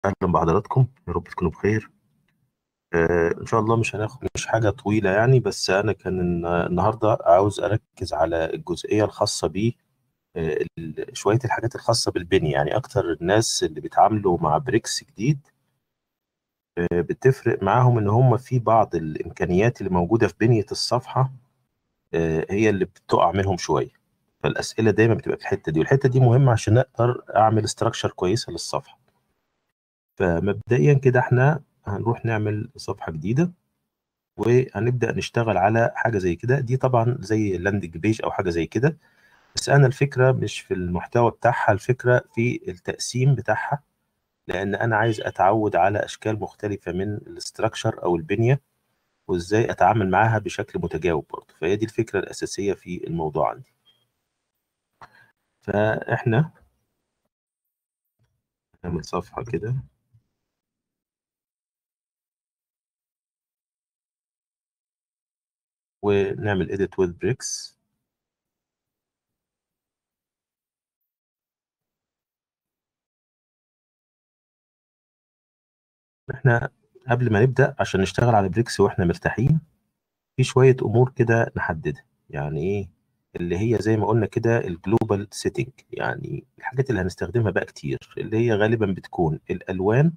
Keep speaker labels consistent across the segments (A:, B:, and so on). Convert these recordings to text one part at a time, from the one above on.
A: أهلا بحضراتكم يا رب تكونوا بخير آه إن شاء الله مش هناخد مش حاجة طويلة يعني بس أنا كان الن- النهاردة عاوز أركز على الجزئية الخاصة ب شوية الحاجات الخاصة بالبنية يعني أكتر الناس اللي بيتعاملوا مع بريكس جديد آه بتفرق معاهم إن هم في بعض الإمكانيات اللي موجودة في بنية الصفحة آه هي اللي بتقع منهم شوية فالأسئلة دايما بتبقى في الحتة دي والحتة دي مهمة عشان أقدر أعمل استراكشر كويسة للصفحة فمبدئيا كده احنا هنروح نعمل صفحة جديدة وهنبدأ نشتغل على حاجة زي كده دي طبعا زي لاندنج بيج أو حاجة زي كده بس أنا الفكرة مش في المحتوى بتاعها الفكرة في التقسيم بتاعها لأن أنا عايز أتعود على أشكال مختلفة من الاستراكشر أو البنية وإزاي أتعامل معاها بشكل متجاوب برضه فهي دي الفكرة الأساسية في الموضوع عندي فإحنا نعمل صفحة كده ونعمل edit with bricks احنا قبل ما نبدأ عشان نشتغل على بريكس واحنا مرتاحين في شوية أمور كده نحددها يعني إيه اللي هي زي ما قلنا كده الجلوبال سيتنج يعني الحاجات اللي هنستخدمها بقى كتير اللي هي غالبا بتكون الألوان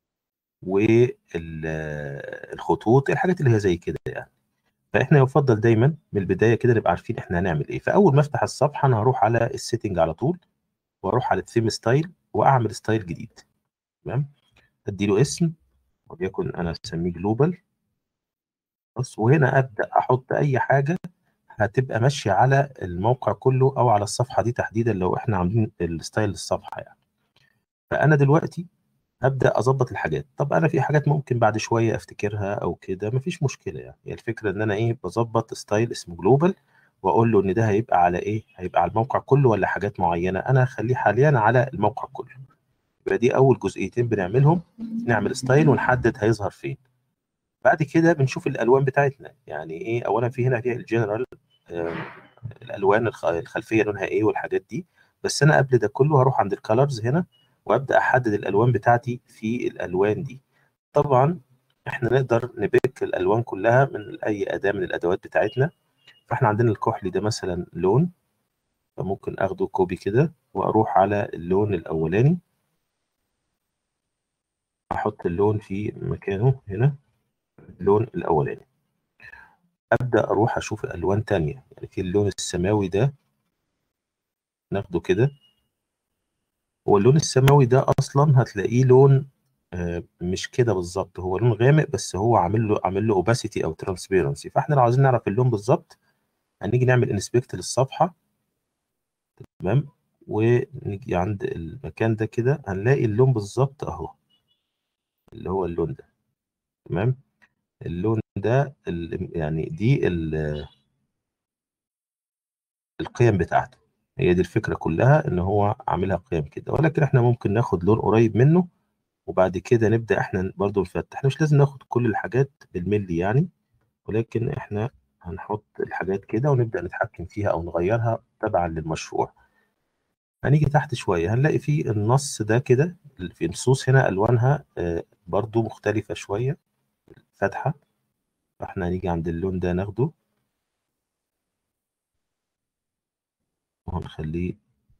A: والخطوط الحاجات اللي هي زي كده يعني فإحنا يفضل دايما من البداية كده نبقى عارفين إحنا هنعمل إيه فأول ما أفتح الصفحة أنا هروح على السيتنج على طول وأروح على الثيم ستايل وأعمل ستايل جديد تمام أديله اسم وليكن أنا أسميه جلوبال بس وهنا ابدا احط اي حاجه هتبقى ماشيه على الموقع كله او على الصفحه دي تحديدا لو احنا عاملين الستايل للصفحه يعني فانا دلوقتي هبدا اظبط الحاجات طب انا في حاجات ممكن بعد شويه افتكرها او كده مفيش مشكله يعني هي الفكره ان انا ايه بظبط ستايل اسمه جلوبال واقول له ان ده هيبقى على ايه هيبقى على الموقع كله ولا حاجات معينه انا هخليه حاليا على الموقع كله يبقى دي اول جزئيتين بنعملهم نعمل ستايل ونحدد هيظهر فين بعد كده بنشوف الالوان بتاعتنا يعني ايه اولا في هنا في الجنرال الالوان الخ- الخلفيه لونها ايه والحاجات دي بس انا قبل ده كله هروح عند الكالرز هنا وابدا احدد الالوان بتاعتي في الالوان دي طبعا احنا نقدر نبيك الالوان كلها من اي اداه من الادوات بتاعتنا فاحنا عندنا الكحلي ده مثلا لون فممكن اخده كوبي كده واروح على اللون الاولاني احط اللون في مكانه هنا اللون الاولاني ابدا اروح اشوف الوان تانية يعني في اللون السماوي ده ناخده كده هو اللون السماوي ده اصلا هتلاقيه لون آه، مش كده بالظبط هو لون غامق بس هو عامل له عامل له اوباسيتي او ترانسبيرنسي فاحنا لو عايزين نعرف اللون بالظبط هنيجي نعمل انسبكت للصفحه تمام ونيجي عند المكان ده كده هنلاقي اللون بالظبط اهو اللي هو اللون ده تمام اللون ده ال- يعني دي ال- القيم بتاعته هي دي الفكرة كلها ان هو عاملها قيم كده ولكن احنا ممكن ناخد لون قريب منه وبعد كده نبدأ احنا برضو نفتح احنا مش لازم ناخد كل الحاجات بالملي يعني ولكن احنا هنحط الحاجات كده ونبدأ نتحكم فيها او نغيرها تبعا للمشروع هنيجي تحت شوية هنلاقي في النص ده كده في نصوص هنا ألوانها آه، برضو مختلفة شوية فاتحة فاحنا هنيجي عند اللون ده ناخده وهنخليه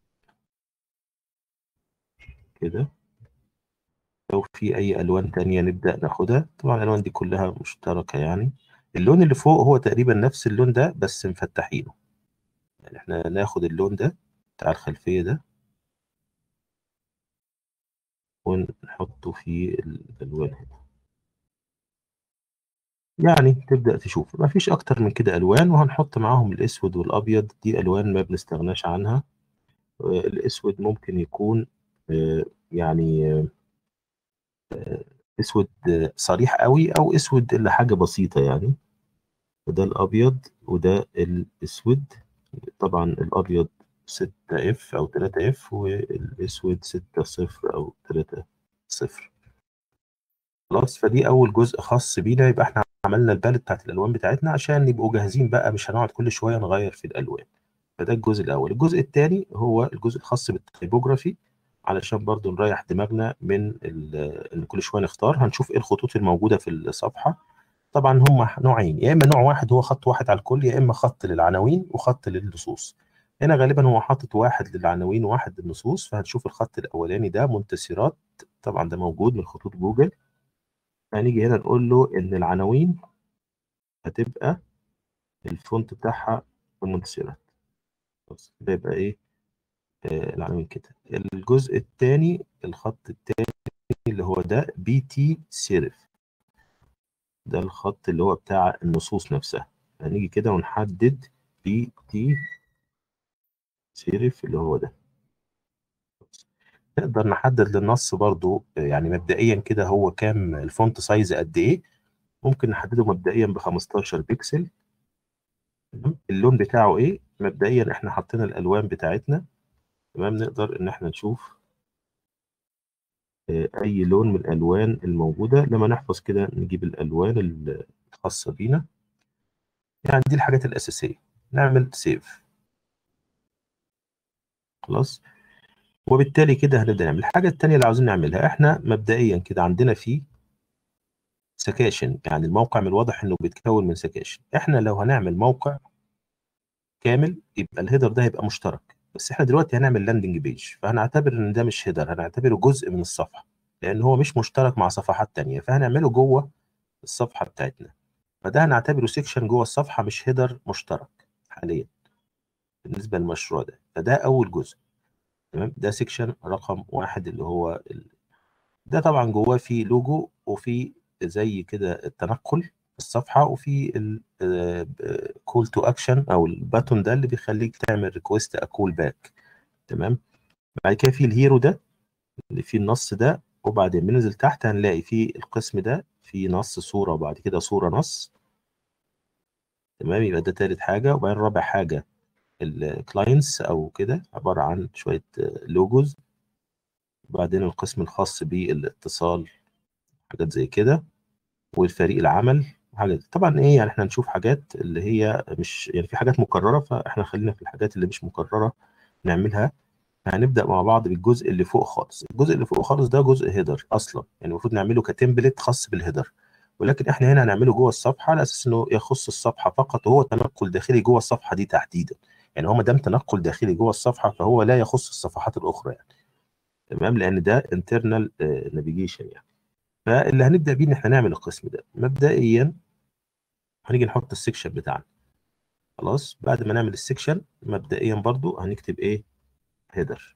A: كده لو في أي ألوان تانية نبدأ ناخدها طبعا الألوان دي كلها مشتركة يعني اللون اللي فوق هو تقريبا نفس اللون ده بس مفتحينه يعني احنا ناخد اللون ده بتاع الخلفية ده ونحطه في الألوان هنا يعني تبدأ تشوف ما فيش أكتر من كده ألوان وهنحط معاهم الأسود والأبيض دي ألوان ما بنستغناش عنها آه، الأسود ممكن يكون آه، يعني آه، أسود آه، صريح قوي أو أسود إلا حاجة بسيطة يعني وده الأبيض وده الأسود طبعا الأبيض 6 اف أو 3 اف والأسود 6 صفر أو 3 صفر خلاص فدي أول جزء خاص بينا يبقى احنا عملنا البالت بتاعت الألوان بتاعتنا عشان نبقوا جاهزين بقى مش هنقعد كل شوية نغير في الألوان فده الجزء الأول الجزء الثاني هو الجزء الخاص بالتيبوجرافي علشان برضو نريح دماغنا من ان كل شويه نختار هنشوف ايه الخطوط الموجوده في الصفحه طبعا هم نوعين يا اما نوع واحد هو خط واحد على الكل يا اما خط للعناوين وخط للنصوص هنا غالبا هو حاطط واحد للعناوين وواحد للنصوص فهنشوف الخط الاولاني ده منتسرات طبعا ده موجود من خطوط جوجل هنيجي هنا نقول له ان العناوين هتبقى الفونت بتاعها المنتسرات بس ده يبقى ايه آه العناوين كده الجزء الثاني الخط الثاني اللي هو ده بي تي سيرف ده الخط اللي هو بتاع النصوص نفسها هنيجي كده ونحدد بي تي سيرف اللي هو ده نقدر نحدد للنص برضو يعني مبدئيا كده هو كام الفونت سايز قد ايه ممكن نحدده مبدئيا ب 15 بكسل تمام اللون بتاعه ايه مبدئيا احنا حطينا الالوان بتاعتنا تمام نقدر ان احنا نشوف اي لون من الالوان الموجوده لما نحفظ كده نجيب الالوان الخاصه بينا يعني دي الحاجات الاساسيه نعمل سيف خلاص وبالتالي كده هنبدا نعمل الحاجه الثانيه اللي عاوزين نعملها احنا مبدئيا كده عندنا فيه سكاشن يعني الموقع من الواضح انه بيتكون من سكاشن احنا لو هنعمل موقع كامل يبقى الهيدر ده هيبقى مشترك بس احنا دلوقتي هنعمل لاندنج بيج فهنعتبر ان ده مش هيدر هنعتبره جزء من الصفحه لان هو مش مشترك مع صفحات تانية فهنعمله جوه الصفحه بتاعتنا فده هنعتبره سيكشن جوه الصفحه مش هيدر مشترك حاليا بالنسبه للمشروع ده فده اول جزء تمام ده سيكشن رقم واحد اللي هو ال... ده طبعا جواه في لوجو وفي زي كده التنقل الصفحه وفي كول تو اكشن او الباتون ده اللي بيخليك تعمل ريكويست اكول باك تمام بعد كده في الهيرو ده اللي فيه النص ده وبعدين بننزل تحت هنلاقي في القسم ده في نص صوره وبعد كده صوره نص تمام يبقى ده تالت حاجه وبعدين رابع حاجه الكلاينتس او كده عباره عن شويه لوجوز وبعدين القسم الخاص بالاتصال حاجات زي كده والفريق العمل حاجات طبعا ايه يعني احنا نشوف حاجات اللي هي مش يعني في حاجات مكرره فاحنا خلينا في الحاجات اللي مش مكرره نعملها هنبدا مع بعض بالجزء اللي فوق خالص الجزء اللي فوق خالص ده جزء هيدر اصلا يعني المفروض نعمله كتمبلت خاص بالهيدر ولكن احنا هنا هنعمله جوه الصفحه على اساس انه يخص الصفحه فقط وهو تنقل داخلي جوه الصفحه دي تحديدا يعني هو ما دام تنقل داخلي جوه الصفحه فهو لا يخص الصفحات الاخرى يعني تمام لان ده انترنال نافيجيشن يعني فاللي هنبدا بيه ان احنا نعمل القسم ده مبدئيا هنيجي نحط السكشن بتاعنا خلاص بعد ما نعمل السكشن مبدئيا برضو هنكتب ايه هيدر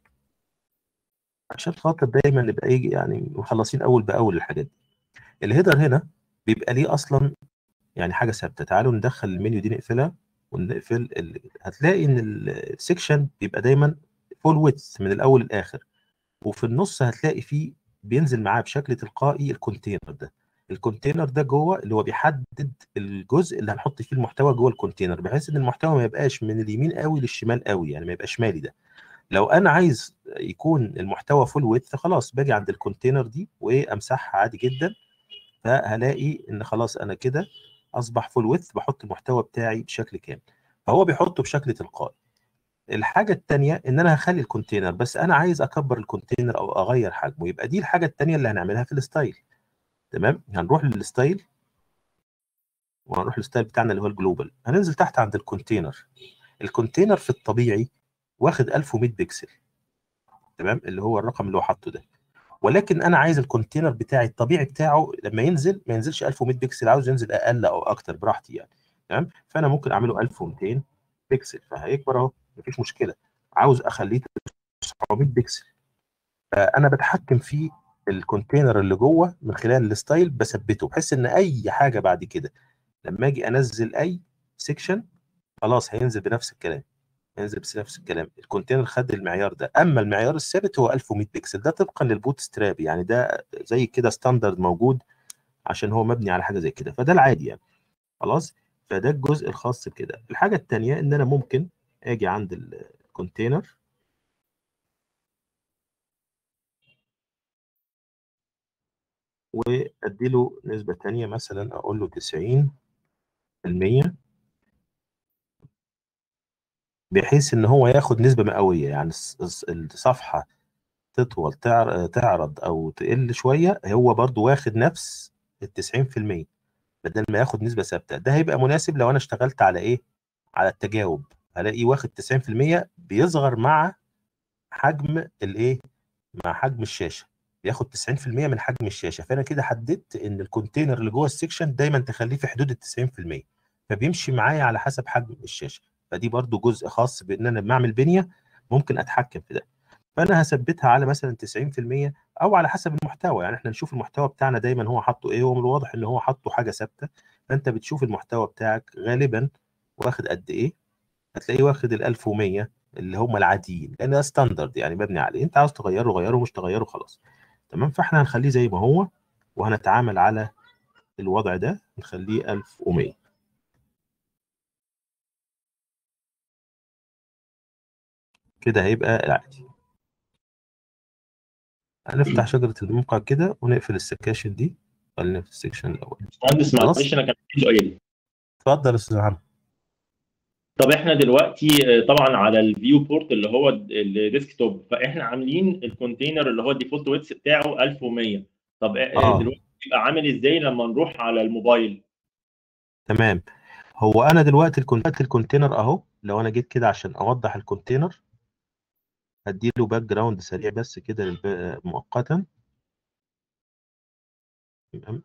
A: عشان خاطر دايما نبقى ايه يعني مخلصين اول باول الحاجات دي الهيدر هنا بيبقى ليه اصلا يعني حاجه ثابته تعالوا ندخل المنيو دي نقفلها ونقفل ال... هتلاقي ان السكشن بيبقى دايما فول ويدث من الاول للاخر وفي النص هتلاقي فيه بينزل معاه بشكل تلقائي الكونتينر ده الكونتينر ده جوه اللي هو بيحدد الجزء اللي هنحط فيه المحتوى جوه الكونتينر بحيث ان المحتوى ما يبقاش من اليمين قوي للشمال قوي يعني ما يبقاش مالي ده لو انا عايز يكون المحتوى فول ويدث خلاص باجي عند الكونتينر دي وامسحها عادي جدا فهلاقي ان خلاص انا كده اصبح فول ويدث بحط المحتوى بتاعي بشكل كامل فهو بيحطه بشكل تلقائي الحاجة التانية إن أنا هخلي الكونتينر بس أنا عايز أكبر الكونتينر أو أغير حجمه يبقى دي الحاجة التانية اللي هنعملها في الستايل تمام هنروح للستايل وهنروح للستايل بتاعنا اللي هو الجلوبال هننزل تحت عند الكونتينر الكونتينر في الطبيعي واخد 1100 بكسل تمام اللي هو الرقم اللي هو حاطه ده ولكن انا عايز الكونتينر بتاعي الطبيعي بتاعه لما ينزل ما ينزلش 1100 بكسل عاوز ينزل اقل او اكتر براحتي يعني تمام فانا ممكن اعمله 1200 بكسل فهيكبر اهو مفيش مشكله عاوز اخليه 900 بكسل فانا بتحكم في الكونتينر اللي جوه من خلال الستايل بثبته بحيث ان اي حاجه بعد كده لما اجي انزل اي سيكشن خلاص هينزل بنفس الكلام هينزل بنفس الكلام الكونتينر خد المعيار ده اما المعيار الثابت هو 1100 بكسل ده طبقا للبوت ستراب يعني ده زي كده ستاندرد موجود عشان هو مبني على حاجه زي كده فده العادي يعني خلاص فده الجزء الخاص بكده الحاجه الثانيه ان انا ممكن اجي عند الكونتينر وادي له نسبه ثانيه مثلا اقول له 90% بحيث ان هو ياخد نسبه مئويه يعني الصفحه تطول تعر- تعرض او تقل شويه هو برضو واخد نفس ال 90% بدل ما ياخد نسبه ثابته ده هيبقى مناسب لو انا اشتغلت على ايه على التجاوب هلاقيه واخد 90% بيصغر مع حجم الايه مع حجم الشاشه بياخد 90% من حجم الشاشه فانا كده حددت ان الكونتينر اللي جوه السكشن دايما تخليه في حدود ال 90% فبيمشي معايا على حسب حجم الشاشه فدي برضو جزء خاص بان انا بعمل بنيه ممكن اتحكم في ده فانا هثبتها على مثلا 90% او على حسب المحتوى يعني احنا نشوف المحتوى بتاعنا دايما هو حاطه ايه ومن الواضح ان هو حاطه حاجه ثابته فانت بتشوف المحتوى بتاعك غالبا واخد قد ايه هتلاقيه واخد ال 1100 اللي هم العاديين لان ده ستاندرد يعني مبني عليه انت عاوز تغيره غيره مش تغيره خلاص تمام فاحنا هنخليه زي ما هو وهنتعامل على الوضع ده نخليه 1100 كده هيبقى العادي هنفتح شجرة الموقع كده ونقفل السكاشن دي خلينا في السكشن الأول
B: مهندس
A: خلاص.
B: معلش انا كان عندي سؤال
A: اتفضل يا أستاذ محمد
B: طب احنا دلوقتي آه، طبعا على الفيو بورت اللي هو الديسك توب فاحنا عاملين الكونتينر اللي هو الديفولت ويتس بتاعه 1100 طب آه،
A: آه.
B: دلوقتي يبقى عامل ازاي لما نروح على الموبايل
A: تمام هو أنا دلوقتي الكونتينر الكونتينر أهو لو أنا جيت كده عشان أوضح الكونتينر هديله باك جراوند سريع بس كده للب- مؤقتا تمام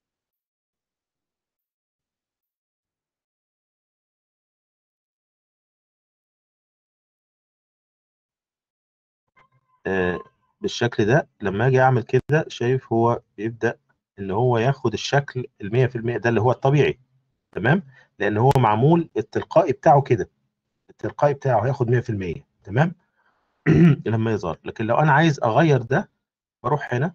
A: آه، بالشكل ده لما اجي اعمل كده شايف هو بيبدأ ان هو ياخد الشكل ال 100% ده اللي هو الطبيعي تمام لان هو معمول التلقائي بتاعه كده التلقائي بتاعه هياخد 100% تمام لما يظهر لكن لو انا عايز اغير ده بروح هنا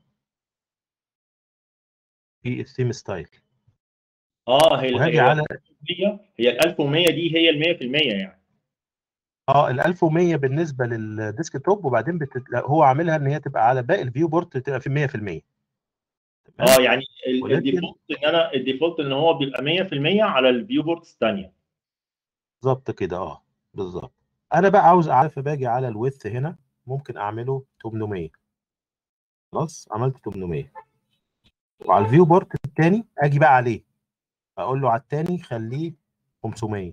A: في الثيم ستايل
B: اه هي
A: وهاجي
B: هي
A: على
B: 1100 هي ال 1100 دي هي ال 100% يعني
A: اه ال 1100 بالنسبه للديسك توب وبعدين بتت... هو عاملها ان هي تبقى على باقي الفيو بورت تبقى في 100% تمام
B: اه يعني ال-
A: ولكن-
B: الديفولت ان انا الديفولت ان هو بيبقى 100% على الفيو بورتس الثانيه
A: بالظبط كده اه بالظبط انا بقى عاوز اعرف باجي على الويث هنا ممكن اعمله 800 خلاص عملت 800 وعلى الفيو بورت الثاني اجي بقى عليه اقول له على الثاني خليه 500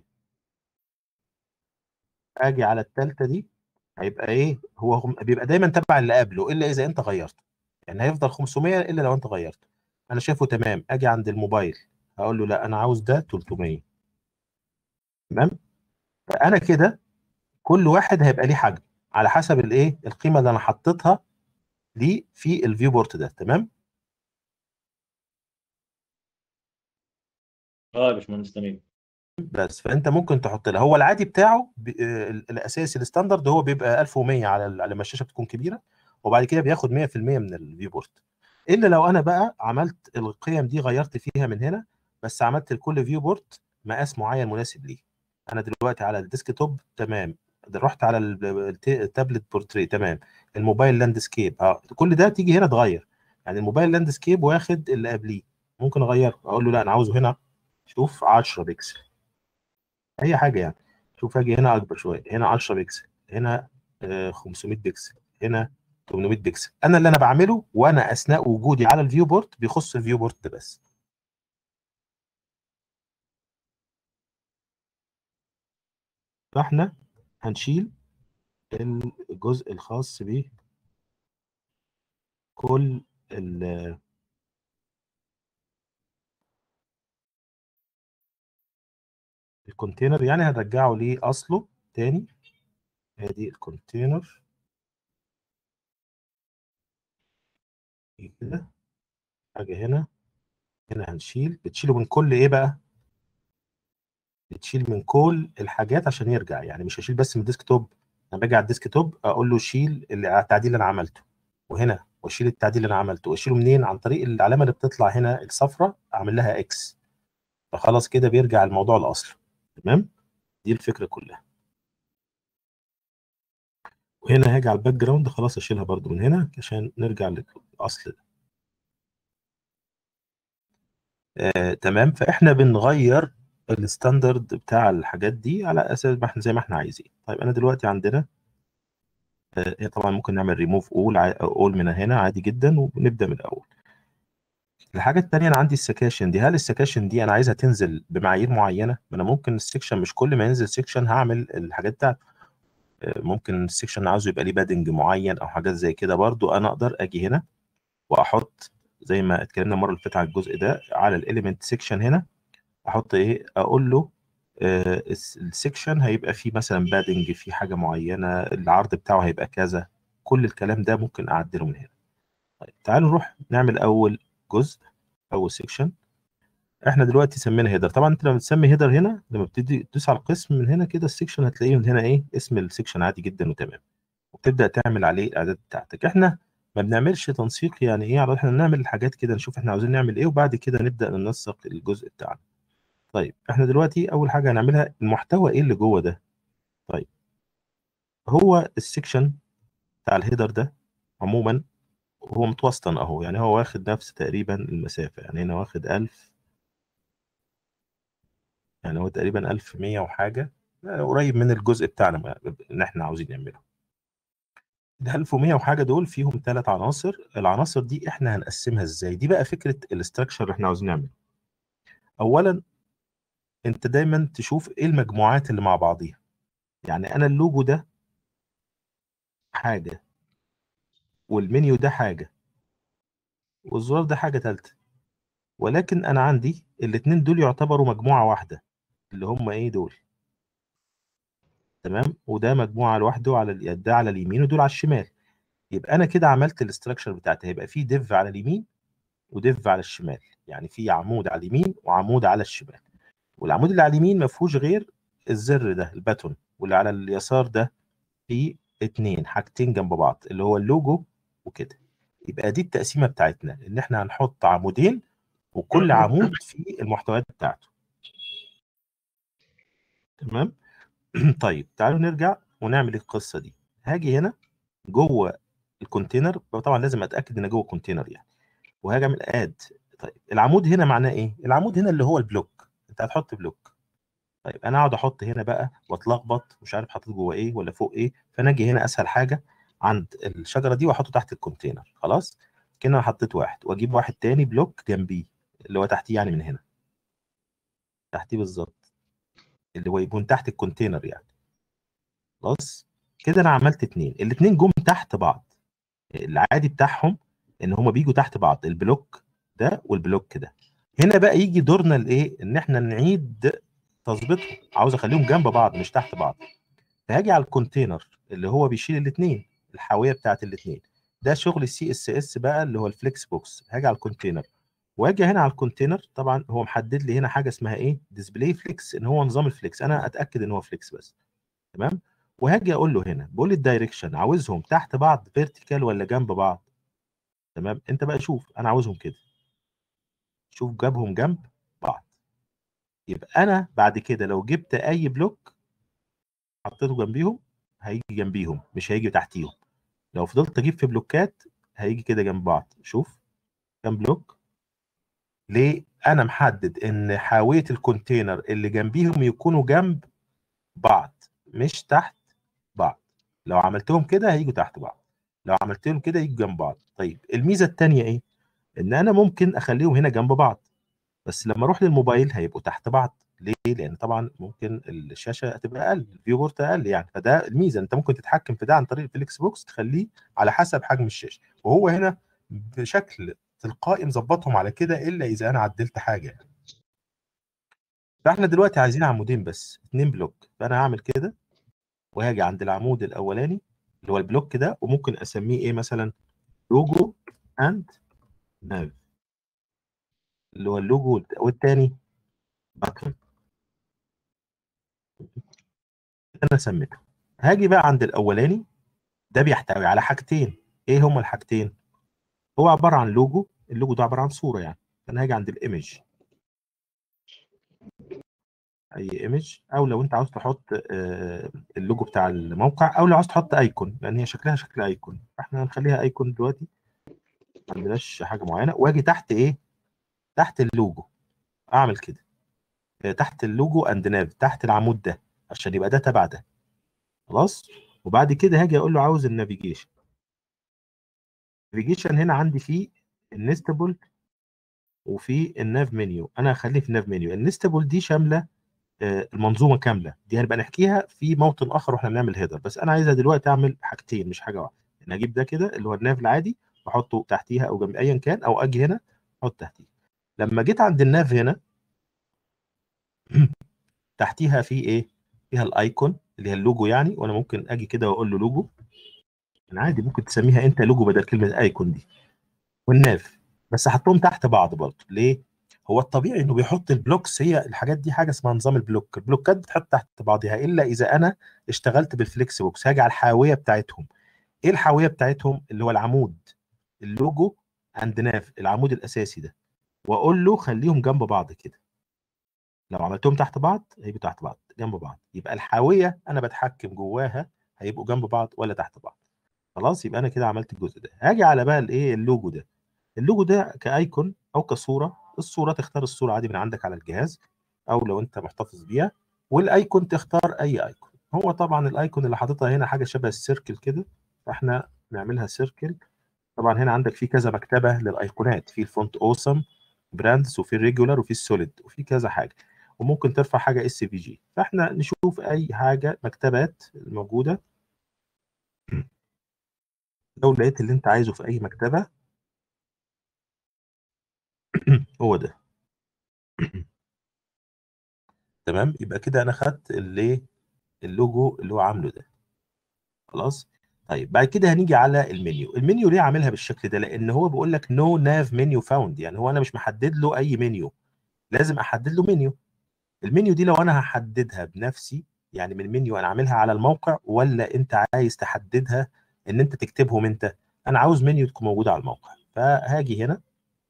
A: اجي على الثالثه دي هيبقى ايه هو هم- بيبقى دايما تبع اللي قبله الا اذا انت غيرته يعني هيفضل 500 الا لو انت غيرته انا شايفه تمام اجي عند الموبايل هقول له لا انا عاوز ده 300 تمام فانا كده كل واحد هيبقى ليه حجم على حسب الايه القيمه اللي انا حطيتها ليه في الفيو بورت ده تمام
B: اه يا باشمهندس تمام
A: بس فانت ممكن تحط له هو العادي بتاعه ب... آه، الاساسي الستاندرد هو بيبقى 1100 على ال- لما الشاشه بتكون كبيره وبعد كده بياخد 100% من الفيو بورت الا لو انا بقى عملت القيم دي غيرت فيها من هنا بس عملت لكل فيو بورت مقاس معين مناسب ليه انا دلوقتي على الديسك توب تمام ده رحت على ال- الت- التابلت بورتري تمام الموبايل لاندسكيب اه كل ده تيجي هنا تغير يعني الموبايل لاندسكيب واخد اللي قبليه ممكن اغيره اقول له لا انا عاوزه هنا شوف 10 بكسل اي حاجه يعني شوف اجي هنا اكبر شويه هنا 10 بكسل هنا آه، 500 بكسل هنا 800 بكسل انا اللي انا بعمله وانا اثناء وجودي على الفيو بورت بيخص الفيو بورت ده بس فاحنا هنشيل الجزء الخاص ب كل ال الكونتينر يعني هنرجعه لاصله تاني ادي الكونتينر كده حاجه هنا هنا هنشيل بتشيله من كل ايه بقى بتشيل من كل الحاجات عشان يرجع يعني مش هشيل بس من الديسك توب انا باجي على الديسك توب اقول له شيل اللي- التعديل اللي انا عملته وهنا واشيل التعديل اللي انا عملته واشيله منين عن طريق العلامه اللي بتطلع هنا الصفراء اعمل لها اكس فخلاص كده بيرجع الموضوع لاصله تمام دي الفكره كلها وهنا هاجي على الباك جراوند خلاص اشيلها برضو من هنا عشان نرجع للاصل ده آه، تمام فاحنا بنغير الستاندرد بتاع الحاجات دي على اساس ما احنا زي ما احنا عايزين طيب انا دلوقتي عندنا آه، هي طبعا ممكن نعمل ريموف اول اول من هنا عادي جدا ونبدا من الاول الحاجه الثانيه انا عندي السكاشن دي هل السكاشن دي انا عايزها تنزل بمعايير معينه ما انا ممكن السكشن مش كل ما ينزل سكشن هعمل الحاجات بتاعته آه، ممكن السكشن عاوزه يبقى ليه بادنج معين او حاجات زي كده برضو انا اقدر اجي هنا واحط زي ما اتكلمنا المره اللي فاتت على الجزء ده على الاليمنت سيكشن هنا احط ايه اقول له آه، الس- السيكشن هيبقى فيه مثلا بادنج فيه حاجه معينه العرض بتاعه هيبقى كذا كل الكلام ده ممكن اعدله من هنا طيب تعالوا نروح نعمل اول جزء اول سيكشن احنا دلوقتي سمينا هيدر طبعا انت لما تسمي هيدر هنا لما بتدي تدوس على القسم من هنا كده السيكشن هتلاقيه من هنا ايه اسم السيكشن عادي جدا وتمام وتبدا تعمل عليه الاعداد بتاعتك احنا ما بنعملش تنسيق يعني ايه على احنا نعمل الحاجات كده نشوف احنا عاوزين نعمل ايه وبعد كده نبدا ننسق الجزء بتاعنا طيب احنا دلوقتي اول حاجه هنعملها المحتوى ايه اللي جوه ده طيب هو السيكشن بتاع الهيدر ده عموما هو متوسطن اهو يعني هو واخد نفس تقريبا المسافه يعني هنا واخد 1000 يعني هو تقريبا 1100 وحاجه يعني قريب من الجزء بتاعنا ما- اللي احنا عاوزين نعمله ال 1100 وحاجه دول فيهم ثلاث عناصر العناصر دي احنا هنقسمها ازاي دي بقى فكره الاستراكشر اللي احنا عاوزين نعمله اولا انت دايما تشوف ايه المجموعات اللي مع بعضيها يعني انا اللوجو ده حاجه والمنيو ده حاجه والزرار ده حاجه ثالثه ولكن انا عندي الاثنين دول يعتبروا مجموعه واحده اللي هم ايه دول تمام وده مجموعه لوحده على ال- ده على اليمين ودول على الشمال يبقى انا كده عملت الاستراكشر بتاعتي هيبقى في ديف على اليمين وديف على الشمال يعني في عمود على اليمين وعمود على الشمال والعمود اللي على اليمين ما فيهوش غير الزر ده الباتون واللي على اليسار ده فيه اتنين حاجتين جنب بعض اللي هو اللوجو وكده يبقى دي التقسيمه بتاعتنا ان احنا هنحط عمودين وكل عمود فيه المحتويات بتاعته تمام طيب تعالوا نرجع ونعمل القصه دي هاجي هنا جوه الكونتينر طبعا لازم اتاكد ان جوه الكونتينر يعني وهاجي اعمل اد طيب العمود هنا معناه ايه العمود هنا اللي هو البلوك انت هتحط بلوك طيب انا اقعد احط هنا بقى واتلخبط مش عارف حاطط جوه ايه ولا فوق ايه فانا اجي هنا اسهل حاجه عند الشجره دي واحطه تحت الكونتينر خلاص كده انا حطيت واحد واجيب واحد تاني بلوك جنبيه اللي هو تحتيه يعني من هنا تحتيه بالظبط اللي هو يكون تحت الكونتينر يعني خلاص كده انا عملت اتنين الاتنين جم تحت بعض العادي بتاعهم ان هما بيجوا تحت بعض البلوك ده والبلوك ده هنا بقى يجي دورنا الايه ان احنا نعيد تظبيطهم عاوز اخليهم جنب بعض مش تحت بعض فهاجي على الكونتينر اللي هو بيشيل الاثنين الحاويه بتاعت الاثنين ده شغل السي اس اس بقى اللي هو الفليكس بوكس هاجي على الكونتينر واجي هنا على الكونتينر طبعا هو محدد لي هنا حاجه اسمها ايه ديسبلاي فليكس ان هو نظام الفليكس انا اتاكد ان هو فليكس بس تمام وهاجي اقول له هنا بقول لي الدايركشن عاوزهم تحت بعض فيرتيكال ولا جنب بعض تمام انت بقى شوف انا عاوزهم كده شوف جابهم جنب بعض يبقى انا بعد كده لو جبت اي بلوك حطيته جنبيهم هيجي جنبيهم مش هيجي تحتيهم لو فضلت اجيب في بلوكات هيجي كده جنب بعض شوف كام بلوك ليه انا محدد ان حاويه الكونتينر اللي جنبيهم يكونوا جنب بعض مش تحت بعض لو عملتهم كده هيجوا تحت بعض لو عملتهم كده يجوا جنب بعض طيب الميزه الثانيه ايه ان انا ممكن اخليهم هنا جنب بعض بس لما اروح للموبايل هيبقوا تحت بعض ليه لان طبعا ممكن الشاشه هتبقى اقل الفيو بورت اقل يعني فده الميزه انت ممكن تتحكم في ده عن طريق الفليكس بوكس تخليه على حسب حجم الشاشه وهو هنا بشكل تلقائي مظبطهم على كده الا اذا انا عدلت حاجه يعني. فاحنا دلوقتي عايزين عمودين بس اتنين بلوك فانا هعمل كده وهاجي عند العمود الاولاني اللي هو البلوك ده وممكن اسميه ايه مثلا لوجو اند ناف اللي هو اللوجو والتاني باترن انا سميته هاجي بقى عند الاولاني ده بيحتوي على حاجتين ايه هما الحاجتين هو عباره عن لوجو اللوجو ده عباره عن صوره يعني فانا هاجي عند الايمج اي ايمج او لو انت عاوز تحط آه، اللوجو بتاع الموقع او لو عاوز تحط ايكون لان هي شكلها شكل ايكون فاحنا هنخليها ايكون دلوقتي ما عندناش حاجه معينه واجي تحت ايه تحت اللوجو اعمل كده آه، تحت اللوجو اند ناف تحت العمود ده عشان يبقى ده تبع ده خلاص وبعد كده هاجي اقول له عاوز النافيجيشن النافيجيشن هنا عندي فيه النستبل وفي الناف منيو انا هخليه في الناف منيو النستبل دي شامله آه، المنظومه كامله دي هنبقى نحكيها في موطن اخر واحنا بنعمل هيدر بس انا عايزها دلوقتي اعمل حاجتين مش حاجه واحده ان اجيب ده كده اللي هو الناف العادي واحطه تحتيها او جنب ايا كان او اجي هنا احط تحتيه لما جيت عند الناف هنا تحتيها في ايه فيها الايكون اللي هي اللوجو يعني وانا ممكن اجي كده واقول له لوجو انا عادي ممكن تسميها انت لوجو بدل كلمه ايكون دي والناف بس حطهم تحت بعض برضه ليه هو الطبيعي انه بيحط البلوكس هي الحاجات دي حاجه اسمها نظام البلوك البلوكات بتحط تحت بعضها الا اذا انا اشتغلت بالفليكس بوكس هاجي على الحاويه بتاعتهم ايه الحاويه بتاعتهم اللي هو العمود اللوجو اند ناف العمود الاساسي ده واقول له خليهم جنب بعض كده لو عملتهم تحت بعض هيبقوا تحت بعض جنب بعض يبقى الحاويه انا بتحكم جواها هيبقوا جنب بعض ولا تحت بعض خلاص يبقى انا كده عملت الجزء ده هاجي على بقى الايه اللوجو ده اللوجو ده كايكون او كصوره الصوره تختار الصوره عادي من عندك على الجهاز او لو انت محتفظ بيها والايكون تختار اي ايكون هو طبعا الايكون اللي حاططها هنا حاجه شبه السيركل كده فاحنا نعملها سيركل طبعا هنا عندك في كذا مكتبه للايقونات في الفونت اوسم براندز وفي الريجولار وفي السوليد وفي كذا حاجه وممكن ترفع حاجه اس في جي فاحنا نشوف اي حاجه مكتبات الموجوده لو لقيت اللي انت عايزه في اي مكتبه هو ده تمام يبقى كده انا خدت اللي اللوجو اللي هو عامله ده خلاص طيب بعد كده هنيجي على المنيو المنيو ليه عاملها بالشكل ده لان هو بيقول لك نو ناف منيو فاوند يعني هو انا مش محدد له اي منيو لازم احدد له منيو المنيو دي لو انا هحددها بنفسي يعني من منيو انا عاملها على الموقع ولا انت عايز تحددها ان انت تكتبهم انت انا عاوز منيو تكون موجوده على الموقع فهاجي هنا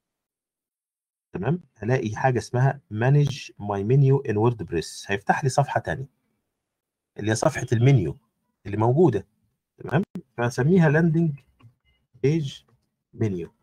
A: تمام هلاقي حاجه اسمها مانج ماي منيو ان وورد بريس هيفتح لي صفحه ثانيه اللي هي صفحه المنيو اللي موجوده تمام فاسميها لاندنج بيج منيو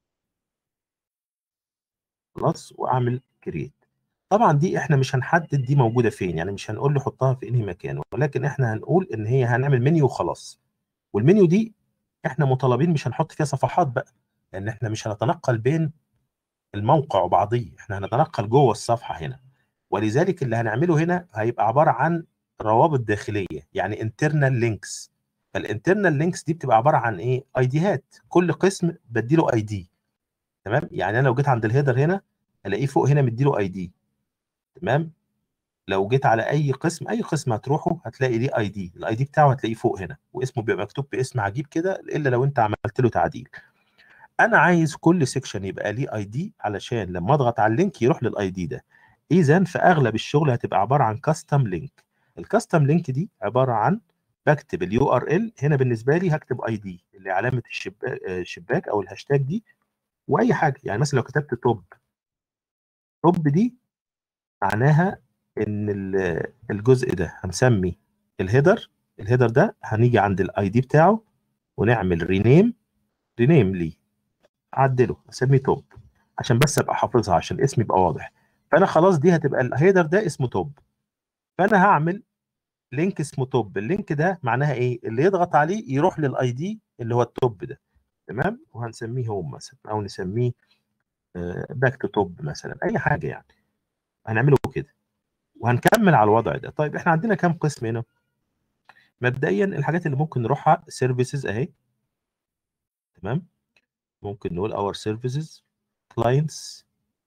A: خلاص واعمل كرييت طبعا دي احنا مش هنحدد دي موجوده فين يعني مش هنقول له حطها في انهي مكان ولكن احنا هنقول ان هي هنعمل منيو وخلاص والمنيو دي احنا مطالبين مش هنحط فيها صفحات بقى لان احنا مش هنتنقل بين الموقع وبعضيه احنا هنتنقل جوه الصفحه هنا ولذلك اللي هنعمله هنا هيبقى عباره عن روابط داخليه يعني انترنال لينكس فالانترنال لينكس دي بتبقى عباره عن ايه ايديهات كل قسم بديله اي دي تمام يعني انا لو جيت عند الهيدر هنا الاقيه فوق هنا مديله اي دي تمام لو جيت على اي قسم اي قسم هتروحه هتلاقي ليه اي دي الاي دي بتاعه هتلاقيه فوق هنا واسمه بيبقى مكتوب باسم عجيب كده الا لو انت عملت له تعديل انا عايز كل سيكشن يبقى ليه اي دي علشان لما اضغط على اللينك يروح للاي دي ده اذا في اغلب الشغل هتبقى عباره عن كاستم لينك الكاستم لينك دي عباره عن بكتب اليو ار ال هنا بالنسبه لي هكتب اي دي اللي علامه الشباك الشباك او الهاشتاج دي واي حاجه يعني مثلا لو كتبت توب توب دي معناها ان الجزء ده هنسمي الهيدر الهيدر ده هنيجي عند الاي دي بتاعه ونعمل رينيم رينيم ليه اعدله اسميه توب عشان بس ابقى حافظها عشان الاسم يبقى واضح فانا خلاص دي هتبقى الهيدر ده اسمه توب فانا هعمل لينك اسمه توب اللينك ده معناها ايه اللي يضغط عليه يروح للاي دي اللي هو التوب ده تمام وهنسميه هوم مثلا او نسميه باك تو توب مثلا اي حاجه يعني هنعمله كده وهنكمل على الوضع ده طيب احنا عندنا كام قسم هنا مبدئيا الحاجات اللي ممكن نروحها سيرفيسز اهي تمام ممكن نقول اور سيرفيسز كلاينتس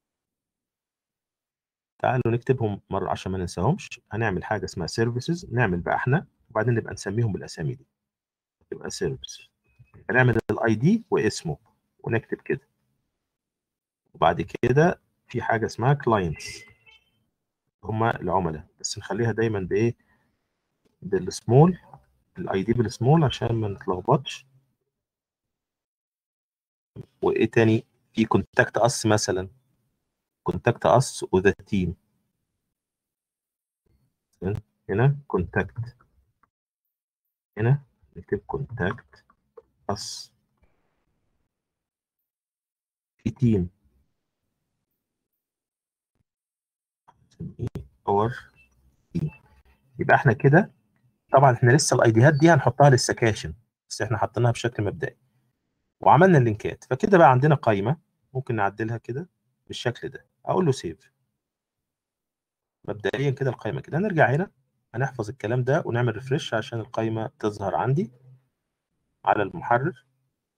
A: تعالوا نكتبهم مره عشان ما ننساهمش هنعمل حاجه اسمها سيرفيسز نعمل بقى احنا وبعدين نبقى نسميهم بالاسامي دي يبقى سيرفيس هنعمل الاي دي واسمه ونكتب كده وبعد كده في حاجه اسمها كلاينتس هما العملاء بس نخليها دايما بايه بالسمول الاي دي بالسمول عشان ما نتلخبطش وايه تاني في كونتاكت اس مثلا كونتاكت اس وذا تيم هنا كونتاكت هنا نكتب كونتاكت اس في تيم اور تيم يبقى احنا كده طبعا احنا لسه الايديات دي هنحطها للسكاشن بس احنا حطيناها بشكل مبدئي وعملنا اللينكات فكده بقى عندنا قائمه ممكن نعدلها كده بالشكل ده اقول له سيف مبدئيا كده القائمه كده هنرجع هنا هنحفظ الكلام ده ونعمل ريفرش عشان القائمه تظهر عندي على المحرر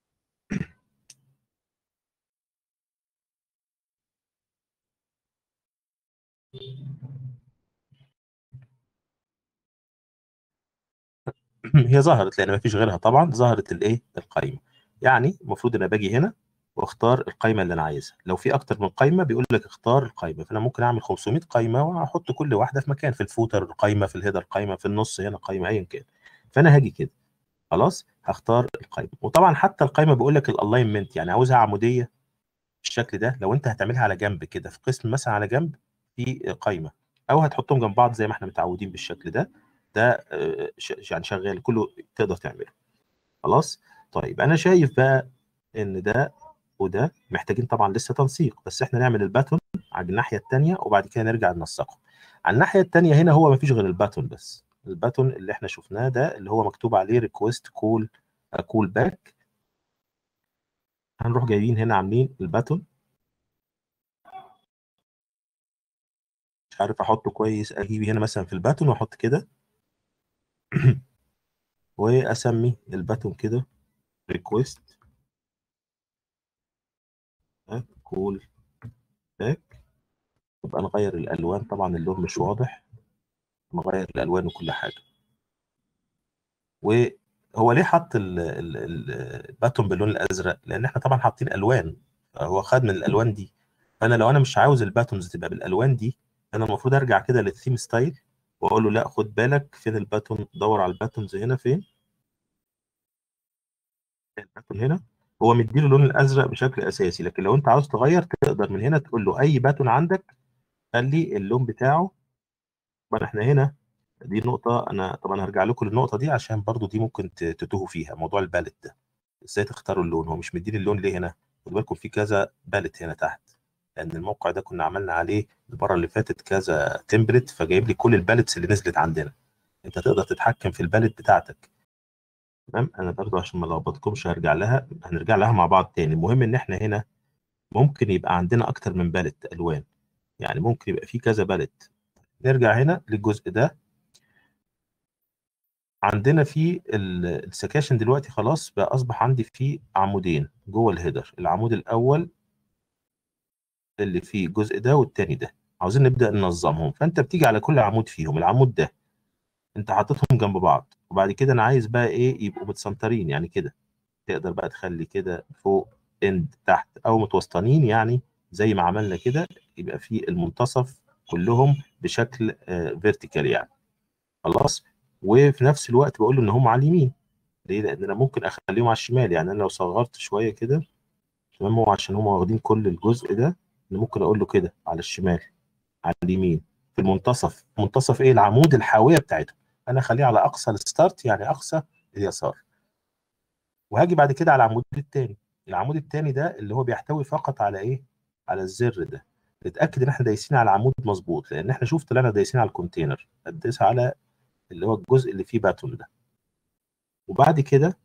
A: هي ظهرت لان ما فيش غيرها طبعا ظهرت الايه القائمه يعني المفروض ان انا باجي هنا واختار القائمه اللي انا عايزها لو في اكتر من قائمه بيقول لك اختار القائمه فانا ممكن اعمل 500 قائمه واحط كل واحده في مكان في الفوتر قائمه في الهيدر قائمه في النص هنا قائمه ايا كان فانا هاجي كده خلاص هختار القائمه وطبعا حتى القائمه بيقول لك الالاينمنت يعني عاوزها عموديه بالشكل ده لو انت هتعملها على جنب كده في قسم مثلا على جنب في قائمه او هتحطهم جنب بعض زي ما احنا متعودين بالشكل ده ده يعني شغال كله تقدر تعمله خلاص طيب انا شايف بقى ان ده وده محتاجين طبعا لسه تنسيق بس احنا نعمل الباتون على الناحيه الثانيه وبعد كده نرجع ننسقهم على الناحيه الثانيه هنا هو ما فيش غير الباتون بس الباتون اللي احنا شفناه ده اللي هو مكتوب عليه ريكويست كول كول باك هنروح جايبين هنا عاملين الباتون مش عارف احطه كويس اجيب هنا مثلا في الباتون واحط كده واسمي الباتون كده ريكويست كول باك يبقى نغير الالوان طبعا اللون مش واضح نغير الالوان وكل حاجه وهو ليه حط الباتون باللون الازرق لان احنا طبعا حاطين الوان هو خد من الالوان دي فانا لو انا مش عاوز الباتونز تبقى بالالوان دي انا المفروض ارجع كده للثيم ستايل واقول له لا خد بالك فين الباتون دور على الباتونز هنا فين الباتون هنا هو مديله اللون الازرق بشكل اساسي لكن لو انت عاوز تغير تقدر من هنا تقول له اي باتون عندك خلي اللون بتاعه طبعا احنا هنا دي نقطة أنا طبعا هرجع لكم للنقطة دي عشان برضو دي ممكن تتوهوا فيها موضوع البالت ده ازاي تختاروا اللون هو مش مديني اللون ليه هنا خدوا بالكم في كذا بالت هنا تحت لأن الموقع ده كنا عملنا عليه المرة اللي فاتت كذا تمبلت فجايب لي كل البالتس اللي نزلت عندنا أنت تقدر تتحكم في البالت بتاعتك تمام أنا برضو عشان ما لخبطكمش هرجع لها هنرجع لها مع بعض تاني المهم إن إحنا هنا ممكن يبقى عندنا أكتر من بالت ألوان يعني ممكن يبقى في كذا بالت نرجع هنا للجزء ده عندنا في السكاشن دلوقتي خلاص بقى اصبح عندي فيه عمودين جوه الهيدر العمود الاول اللي فيه الجزء ده والتاني ده عاوزين نبدا ننظمهم فانت بتيجي على كل عمود فيهم العمود ده انت حاططهم جنب بعض وبعد كده انا عايز بقى ايه يبقوا متسنترين يعني كده تقدر بقى تخلي كده فوق اند تحت او متوسطنين يعني زي ما عملنا كده يبقى في المنتصف كلهم بشكل فيرتيكال يعني خلاص وفي نفس الوقت بقول له ان هم على اليمين ليه لان انا ممكن اخليهم على الشمال يعني انا لو صغرت شويه كده تمام هو عشان هم واخدين كل الجزء ده انا ممكن اقول له كده على الشمال على اليمين في المنتصف منتصف ايه العمود الحاويه بتاعتهم انا اخليه على اقصى الستارت يعني اقصى اليسار وهاجي بعد كده على العمود الثاني العمود الثاني ده اللي هو بيحتوي فقط على ايه على الزر ده نتاكد ان احنا دايسين على العمود مظبوط لان احنا شوف طلعنا دايسين على الكونتينر اديس على اللي هو الجزء اللي فيه باتون ده وبعد كده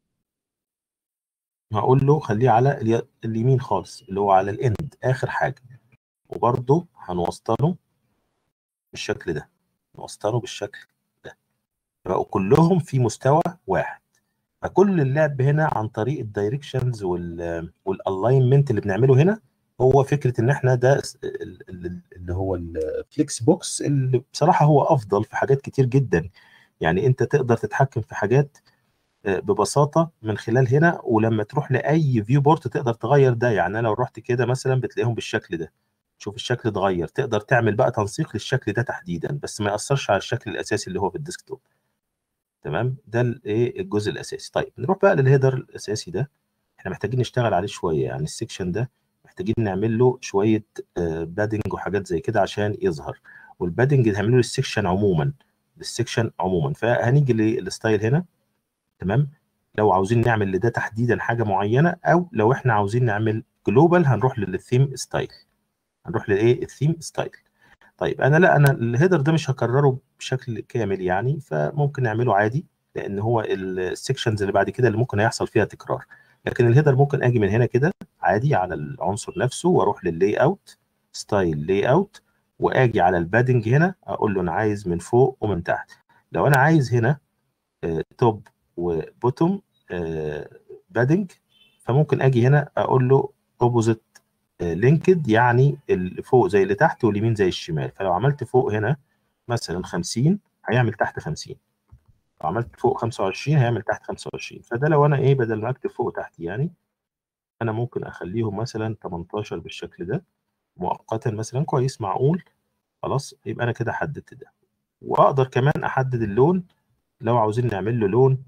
A: هقول له خليه على اليمين خالص اللي هو على الاند اخر حاجه وبرده هنوسطنه بالشكل ده نوسطنه بالشكل ده بقوا كلهم في مستوى واحد فكل اللعب هنا عن طريق الدايركشنز والالاينمنت اللي بنعمله هنا هو فكره ان احنا ده اللي هو الفليكس بوكس اللي بصراحه هو افضل في حاجات كتير جدا يعني انت تقدر تتحكم في حاجات ببساطه من خلال هنا ولما تروح لاي فيو بورت تقدر تغير ده يعني انا لو رحت كده مثلا بتلاقيهم بالشكل ده شوف الشكل اتغير تقدر تعمل بقى تنسيق للشكل ده تحديدا بس ما ياثرش على الشكل الاساسي اللي هو في الديسكتوب تمام ده الايه الجزء الاساسي طيب نروح بقى للهيدر الاساسي ده احنا محتاجين نشتغل عليه شويه يعني السكشن ده محتاجين نعمل له شويه بادنج وحاجات زي كده عشان يظهر والبادنج هنعمله للسكشن عموما للسكشن عموما فهنيجي للستايل هنا تمام لو عاوزين نعمل لده تحديدا حاجه معينه او لو احنا عاوزين نعمل جلوبال هنروح للثيم ستايل هنروح لايه الثيم ستايل طيب انا لا انا الهيدر ده مش هكرره بشكل كامل يعني فممكن نعمله عادي لان هو السكشنز اللي بعد كده اللي ممكن هيحصل فيها تكرار لكن الهيدر ممكن اجي من هنا كده عادي على العنصر نفسه واروح لللاي اوت ستايل لاي اوت واجي على البادنج هنا اقول له انا عايز من فوق ومن تحت لو انا عايز هنا توب وبوتوم بادنج فممكن اجي هنا اقول له اوبوزيت لينكد يعني اللي فوق زي اللي تحت واليمين زي الشمال فلو عملت فوق هنا مثلا 50 هيعمل تحت 50 لو عملت فوق 25 هيعمل تحت 25 فده لو انا ايه بدل ما اكتب فوق وتحت يعني انا ممكن اخليهم مثلا 18 بالشكل ده مؤقتا مثلا كويس معقول خلاص يبقى انا كده حددت ده واقدر كمان احدد اللون لو عاوزين نعمل له لون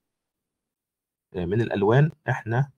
A: من الالوان احنا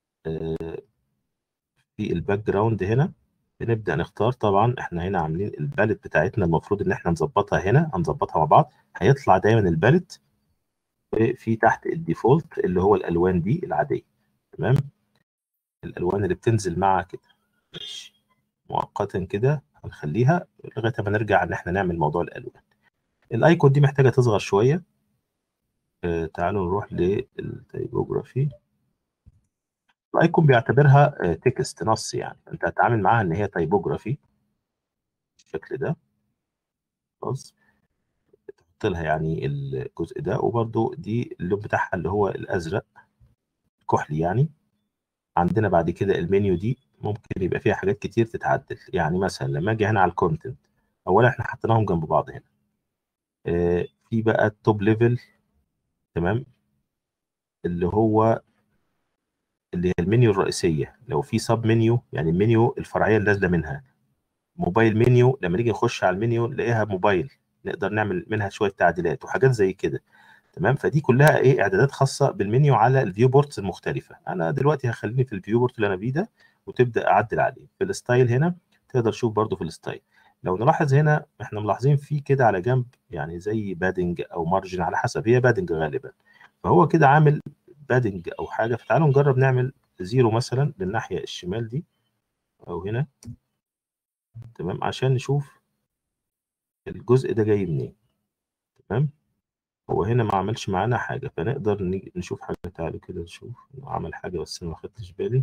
A: في الباك جراوند هنا بنبدا نختار طبعا احنا هنا عاملين الباليت بتاعتنا المفروض ان احنا نظبطها هنا هنظبطها مع بعض هيطلع دايما الباليت في تحت الديفولت اللي هو الالوان دي العاديه تمام الالوان اللي بتنزل مع كده ماشي مؤقتا كده هنخليها لغايه ما نرجع ان احنا نعمل موضوع الالوان الايكون دي محتاجه تصغر شويه آه تعالوا نروح للتيبوجرافي الايكون بيعتبرها تكست نص يعني انت هتتعامل معاها ان هي تيبوجرافي بالشكل ده خلاص تحط لها يعني الجزء ده وبرده دي اللون بتاعها اللي هو الازرق كحلي يعني عندنا بعد كده المنيو دي ممكن يبقى فيها حاجات كتير تتعدل يعني مثلا لما اجي هنا على الكونتنت اولا احنا حطيناهم جنب بعض هنا آه في بقى التوب ليفل تمام اللي هو اللي هي المنيو الرئيسيه لو في سب منيو يعني المنيو الفرعيه اللي نازله منها موبايل منيو لما نيجي نخش على المنيو نلاقيها موبايل نقدر نعمل منها شويه تعديلات وحاجات زي كده تمام فدي كلها ايه اعدادات خاصه بالمنيو على الفيو بورتس المختلفه انا دلوقتي هخليني في الفيو بورت اللي انا فيه ده وتبدا اعدل عليه في الستايل هنا تقدر تشوف برده في الستايل لو نلاحظ هنا احنا ملاحظين في كده على جنب يعني زي بادنج او مارجن على حسب هي بادنج غالبا فهو كده عامل بادنج او حاجه فتعالوا نجرب نعمل زيرو مثلا للناحيه الشمال دي او هنا تمام عشان نشوف الجزء ده جاي منين تمام هو هنا ما عملش معانا حاجه فنقدر نشوف حاجه تعالوا كده نشوف عمل حاجه بس انا ما خدتش بالي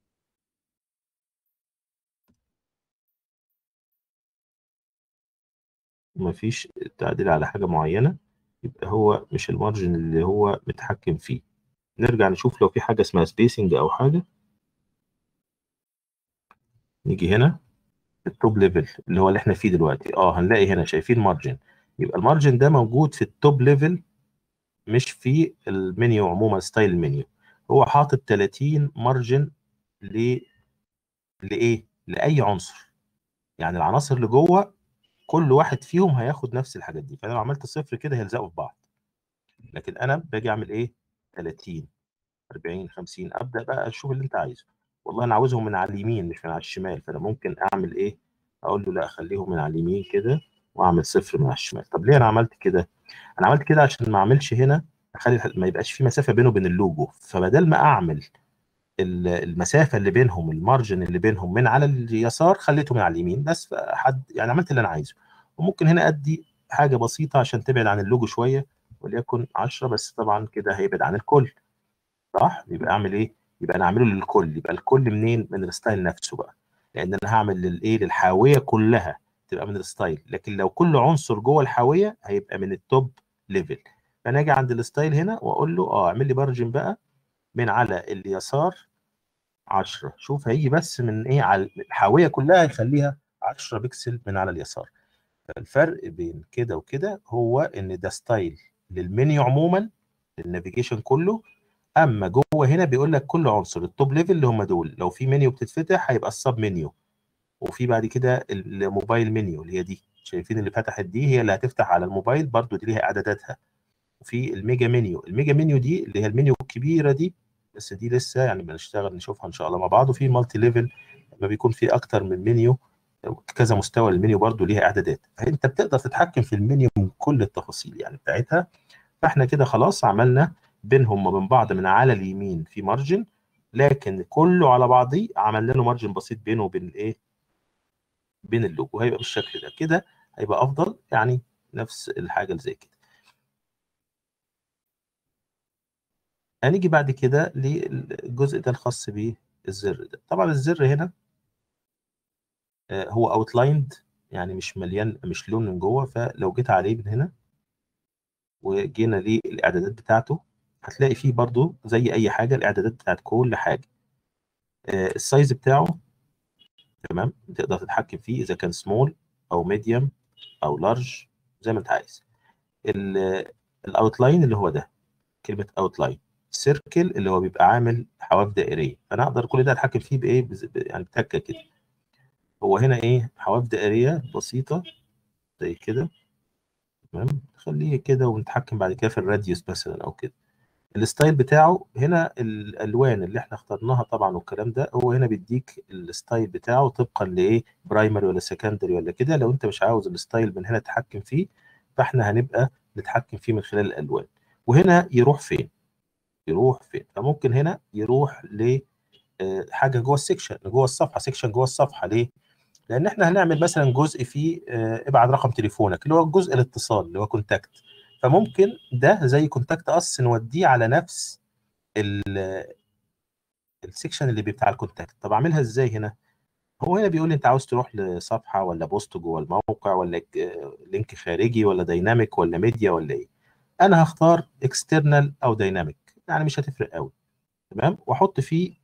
A: ومفيش تعديل على حاجه معينه يبقى هو مش المارجن اللي هو متحكم فيه نرجع نشوف لو في حاجه اسمها سبيسنج او حاجه نيجي هنا التوب ليفل اللي هو اللي احنا فيه دلوقتي اه هنلاقي هنا شايفين مارجن يبقى المارجن ده موجود في التوب ليفل مش في المنيو عموما ستايل المنيو هو حاطط 30 مارجن ل لايه لاي عنصر يعني العناصر اللي جوه كل واحد فيهم هياخد نفس الحاجات دي فانا لو عملت صفر كده هيلزقوا في بعض لكن انا باجي اعمل ايه 30 40 50 ابدا بقى اشوف اللي انت عايزه والله انا عاوزهم من على اليمين مش من على الشمال فانا ممكن اعمل ايه اقول له لا خليهم من على اليمين كده واعمل صفر من على الشمال طب ليه انا عملت كده انا عملت كده عشان ما اعملش هنا اخلي ما يبقاش في مسافه بينه وبين اللوجو فبدل ما اعمل المسافه اللي بينهم المارجن اللي بينهم من على اليسار خليته من على اليمين بس حد يعني عملت اللي انا عايزه وممكن هنا ادي حاجه بسيطه عشان تبعد عن اللوجو شويه وليكن 10 بس طبعا كده هيبعد عن الكل صح يبقى اعمل ايه يبقى انا اعمله للكل يبقى الكل منين من الستايل نفسه بقى لان انا هعمل للايه للحاويه كلها تبقى من الستايل لكن لو كل عنصر جوه الحاويه هيبقى من التوب ليفل فانا اجي عند الستايل هنا واقول له اه اعمل لي مارجن بقى من على اليسار 10 شوف هيجي بس من ايه على الحاويه كلها هيخليها 10 بكسل من على اليسار فالفرق بين كده وكده هو ان ده ستايل للمنيو عموما النافيجيشن كله اما جوه هنا بيقول لك كل عنصر التوب ليفل اللي هم دول لو في منيو بتتفتح هيبقى السب منيو وفي بعد كده الموبايل منيو اللي هي دي شايفين اللي فتحت دي هي اللي هتفتح على الموبايل برضو دي ليها اعداداتها وفي الميجا منيو الميجا منيو دي اللي هي المنيو الكبيره دي بس دي لسه يعني بنشتغل نشوفها ان شاء الله مع بعض وفي مالتي ليفل لما بيكون في اكتر من منيو كذا مستوى المنيو برضو ليها اعدادات فانت بتقدر تتحكم في المنيو من كل التفاصيل يعني بتاعتها فاحنا كده خلاص عملنا بينهم وبين بعض من على اليمين في مارجن لكن كله على بعضيه عملنا له مارجن بسيط بينه وبين الايه بين اللوجو هيبقى بالشكل ده كده هيبقى افضل يعني نفس الحاجه اللي زي كده هنيجي بعد كده للجزء ده الخاص بالزر ده طبعا الزر هنا آه، هو اوتلايند يعني مش مليان مش لون من جوه فلو جيت عليه من هنا وجينا للاعدادات بتاعته هتلاقي فيه برضو زي اي حاجه الاعدادات بتاعت كل حاجه آه، السايز بتاعه تمام تقدر تتحكم فيه اذا كان سمول او ميديوم او لارج زي ما انت عايز الاوتلاين اللي هو ده كلمه اوتلاين سيركل اللي هو بيبقى عامل حواف دائريه فانا اقدر كل ده اتحكم فيه بايه بز- ب- يعني بتكه كده هو هنا ايه حواف دائريه بسيطه زي كده تمام نخليه كده ونتحكم بعد كده في الراديوس مثلا او كده الستايل بتاعه هنا الالوان اللي احنا اخترناها طبعا والكلام ده هو هنا بيديك الستايل بتاعه طبقا لايه برايمري ولا سكندري ولا كده لو انت مش عاوز الستايل من هنا تتحكم فيه فاحنا هنبقى نتحكم فيه من خلال الالوان وهنا يروح فين يروح فين فممكن هنا يروح ل آه، حاجه جوه السكشن جوه الصفحه سكشن جوه الصفحه ليه لان احنا هنعمل مثلا جزء فيه آه، ابعت رقم تليفونك اللي هو جزء الاتصال اللي هو كونتاكت فممكن ده زي كونتاكت اس نوديه على نفس ال- السكشن اللي بتاع الكونتاكت طب اعملها ازاي هنا هو هنا بيقول لي انت عاوز تروح لصفحه ولا بوست جوه الموقع ولا ك- لينك خارجي ولا دايناميك ولا ميديا ولا ايه انا هختار اكسترنال او دايناميك يعني مش هتفرق قوي تمام واحط فيه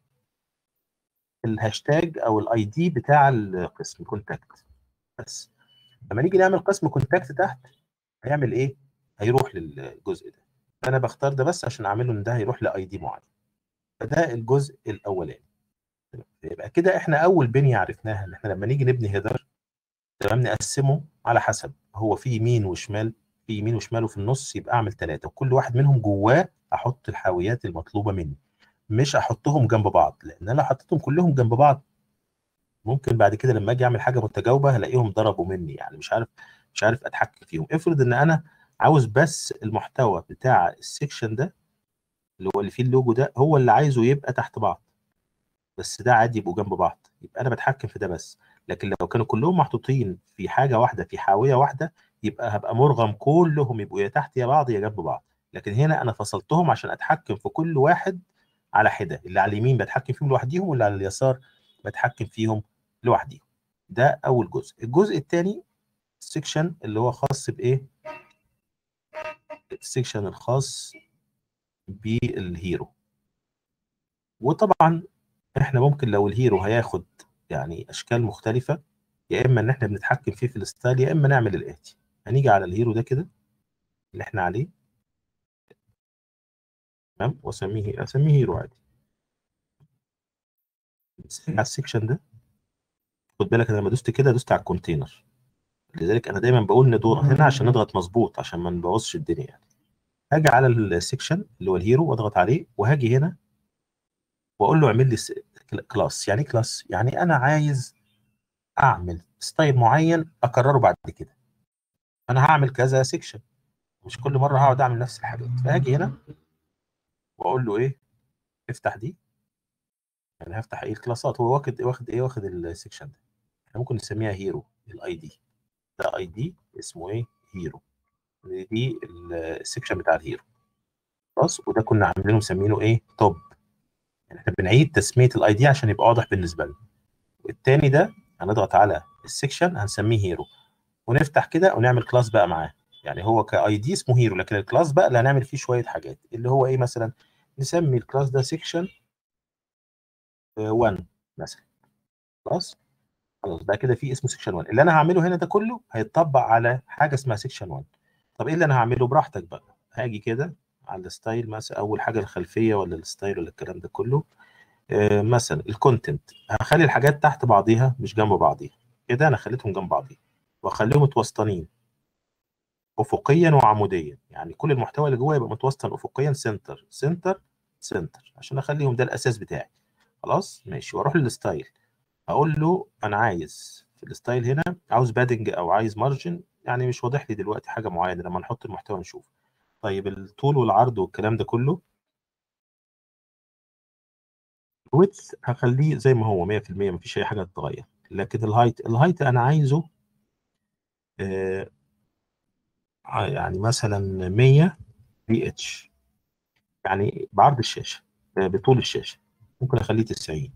A: الهاشتاج او الاي دي بتاع القسم كونتاكت بس لما نيجي نعمل قسم كونتاكت تحت هيعمل ايه هيروح للجزء ده فانا بختار ده بس عشان اعمله ان ده هيروح لاي دي معين فده الجزء الاولاني تمام؟ يبقى كده احنا اول بنيه عرفناها ان احنا لما نيجي نبني هيدر تمام نقسمه على حسب هو في يمين وشمال في يمين وشمال وفي النص يبقى اعمل ثلاثه وكل واحد منهم جواه احط الحاويات المطلوبه مني مش احطهم جنب بعض لان انا لو حطيتهم كلهم جنب بعض ممكن بعد كده لما اجي اعمل حاجه متجاوبه هلاقيهم ضربوا مني يعني مش عارف مش عارف اتحكم فيهم افرض ان انا عاوز بس المحتوى بتاع السكشن ده اللي هو اللي فيه اللوجو ده هو اللي عايزه يبقى تحت بعض بس ده عادي يبقوا جنب بعض يبقى انا بتحكم في ده بس لكن لو كانوا كلهم محطوطين في حاجه واحده في حاويه واحده يبقى هبقى مرغم كلهم يبقوا يا تحت يا بعض يا جنب بعض لكن هنا انا فصلتهم عشان اتحكم في كل واحد على حده اللي على اليمين بتحكم فيهم لوحديهم واللي على اليسار بتحكم فيهم لوحديهم ده اول جزء الجزء الثاني السكشن اللي هو خاص بايه السكشن الخاص بالهيرو وطبعا احنا ممكن لو الهيرو هياخد يعني اشكال مختلفه يا اما ان احنا بنتحكم فيه في الستايل يا اما نعمل الاتي هنيجي على الهيرو ده كده اللي احنا عليه تمام واسميه اسميه هيرو عادي على السكشن ده خد بالك انا لما دوست كده دوست على الكونتينر لذلك انا دايما بقول ندور هنا عشان نضغط مظبوط عشان ما نبوظش الدنيا يعني هاجي على السكشن اللي هو الهيرو واضغط عليه وهاجي هنا واقول له اعمل لي س- كلاس يعني ايه كلاس يعني انا عايز اعمل ستايل معين اكرره بعد كده انا هعمل كذا سيكشن مش كل مره هقعد اعمل نفس الحاجات فهاجي هنا واقول له ايه افتح دي يعني هفتح ايه الكلاسات هو واخد واخد ايه واخد السيكشن ده احنا ممكن نسميها هيرو الاي دي ده اي دي اسمه ايه هيرو دي السيكشن بتاع الهيرو خلاص وده كنا عاملينه مسمينه ايه توب يعني احنا بنعيد تسميه الاي دي عشان يبقى واضح بالنسبه لنا والتاني ده هنضغط على السيكشن هنسميه هيرو ونفتح كده ونعمل كلاس بقى معاه يعني هو كاي دي اسمه هيرو لكن الكلاس بقى اللي هنعمل فيه شويه حاجات اللي هو ايه مثلا نسمي الكلاس ده سيكشن 1 مثلا خلاص خلاص ده كده في اسمه سيكشن 1 اللي انا هعمله هنا ده كله هيتطبق على حاجه اسمها سيكشن 1 طب ايه اللي انا هعمله براحتك بقى هاجي كده على الستايل مثلا اول حاجه الخلفيه ولا الستايل ولا الكلام ده كله آه مثلا الكونتنت هخلي الحاجات تحت بعضيها مش جنب بعضيها كده انا خليتهم جنب بعضيها واخليهم متوسطنين افقيا وعموديا يعني كل المحتوى اللي جوه يبقى متوسطن افقيا سنتر سنتر سنتر عشان اخليهم ده الاساس بتاعي خلاص ماشي واروح للستايل اقول له انا عايز في الستايل هنا عاوز بادنج او عايز مارجن يعني مش واضح لي دلوقتي حاجه معينه لما نحط المحتوى نشوف طيب الطول والعرض والكلام ده كله الويدث هخليه زي ما هو 100% مفيش اي حاجه تتغير لكن الهايت الهايت انا عايزه آه يعني مثلا 100 بي اتش يعني بعرض الشاشه بطول الشاشه ممكن اخليه 90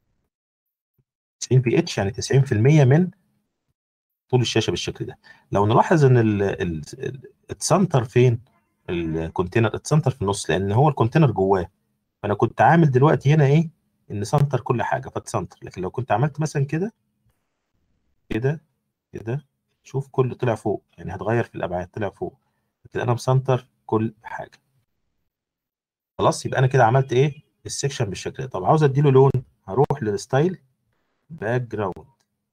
A: 90 بي اتش يعني 90% من طول الشاشه بالشكل ده لو نلاحظ ان السنتر فين الكونتينر اتسنتر في النص لان هو الكونتينر جواه فانا كنت عامل دلوقتي هنا ايه ان سنتر كل حاجه فاتسنتر لكن لو كنت عملت مثلا كده كده كده شوف كل طلع فوق يعني هتغير في الابعاد طلع فوق لكن انا مسنتر كل حاجه خلاص يبقى انا كده عملت ايه السكشن بالشكل ده طب عاوز اديله لون هروح للستايل باك جراوند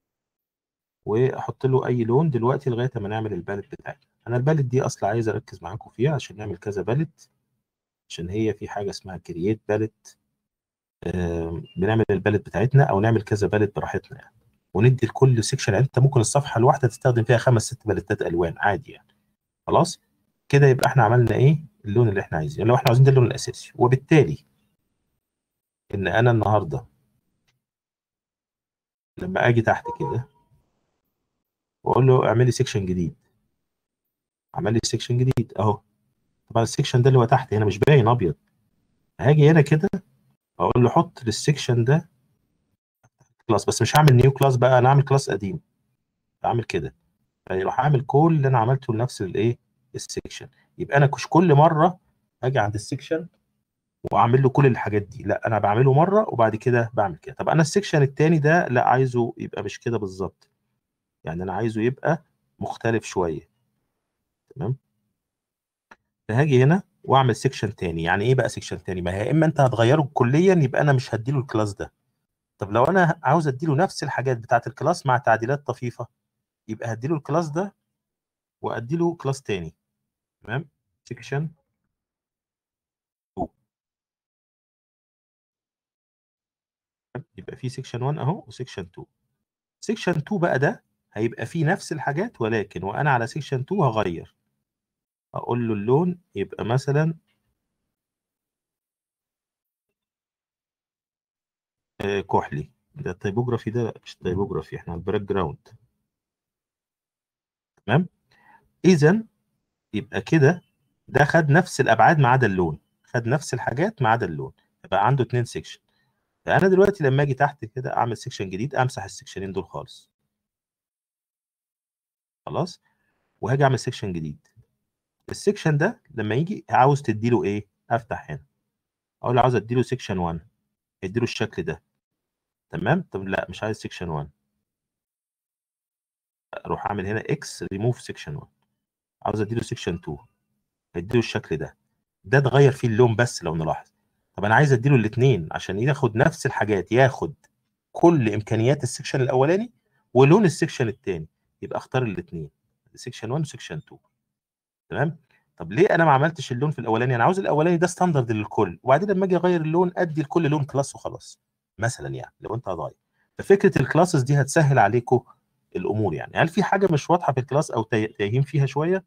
A: واحط له اي لون دلوقتي لغايه ما نعمل البالت بتاعتنا انا البالت دي اصلا عايز اركز معاكم فيها عشان نعمل كذا بالت عشان هي في حاجه اسمها كرييت بالت بنعمل البالت بتاعتنا او نعمل كذا بالت براحتنا يعني وندي لكل سيكشن يعني انت ممكن الصفحه الواحده تستخدم فيها خمس ست باليتات الوان عادي يعني خلاص كده يبقى احنا عملنا ايه اللون اللي احنا عايزينه لو احنا عايزين ده اللون الاساسي وبالتالي ان انا النهارده لما اجي تحت كده واقول له اعمل لي سيكشن جديد عمل لي سيكشن جديد اهو طبعا السيكشن ده اللي هو تحت هنا مش باين ابيض هاجي هنا كده اقول له حط للسيكشن ده كلاس بس مش هعمل نيو كلاس بقى انا هعمل كلاس قديم اعمل كده فيروح اعمل كل اللي انا عملته لنفس الايه السيكشن يبقى انا مش كل مره اجي عند السيكشن واعمل له كل الحاجات دي لا انا بعمله مره وبعد كده بعمل كده طب انا السيكشن الثاني ده لا عايزه يبقى مش كده بالظبط يعني انا عايزه يبقى مختلف شويه تمام فهاجي هنا واعمل سيكشن تاني يعني ايه بقى سيكشن تاني ما هي اما انت هتغيره كليا يبقى انا مش هديله الكلاس ده طب لو انا عاوز اديله نفس الحاجات بتاعه الكلاس مع تعديلات طفيفه يبقى هديله الكلاس ده واديله كلاس تاني تمام سيكشن 2 يبقى في سيكشن 1 اهو وسيكشن 2 سيكشن 2 بقى ده هيبقى فيه نفس الحاجات ولكن وانا على سيكشن 2 هغير اقول له اللون يبقى مثلا آه كحلي ده التيبوجرافي ده مش التيبوجرافي احنا على الباك جراوند تمام اذا يبقى كده ده خد نفس الابعاد ما عدا اللون خد نفس الحاجات ما عدا اللون يبقى عنده اتنين سيكشن فانا دلوقتي لما اجي تحت كده اعمل سيكشن جديد امسح السيكشنين دول خالص خلاص وهاجي اعمل سيكشن جديد السيكشن ده لما يجي عاوز تديله ايه افتح هنا اقول له عاوز اديله سيكشن 1 اديله الشكل ده تمام طب لا مش عايز سيكشن 1 اروح اعمل هنا اكس ريموف سيكشن 1 عاوز اديله سيكشن 2 اديله الشكل ده ده اتغير فيه اللون بس لو نلاحظ طب انا عايز اديله الاثنين عشان ياخد نفس الحاجات ياخد كل امكانيات السيكشن الاولاني ولون السيكشن الثاني يبقى اختار الاثنين سيكشن 1 وسيكشن 2 تمام طب ليه انا ما عملتش اللون في الاولاني انا عاوز الاولاني ده ستاندرد للكل وبعدين لما اجي اغير اللون ادي لكل لون كلاس وخلاص مثلا يعني لو انت هتغير ففكره الكلاسز دي هتسهل عليكم الامور يعني هل في حاجه مش واضحه في الكلاس او تايهين فيها شويه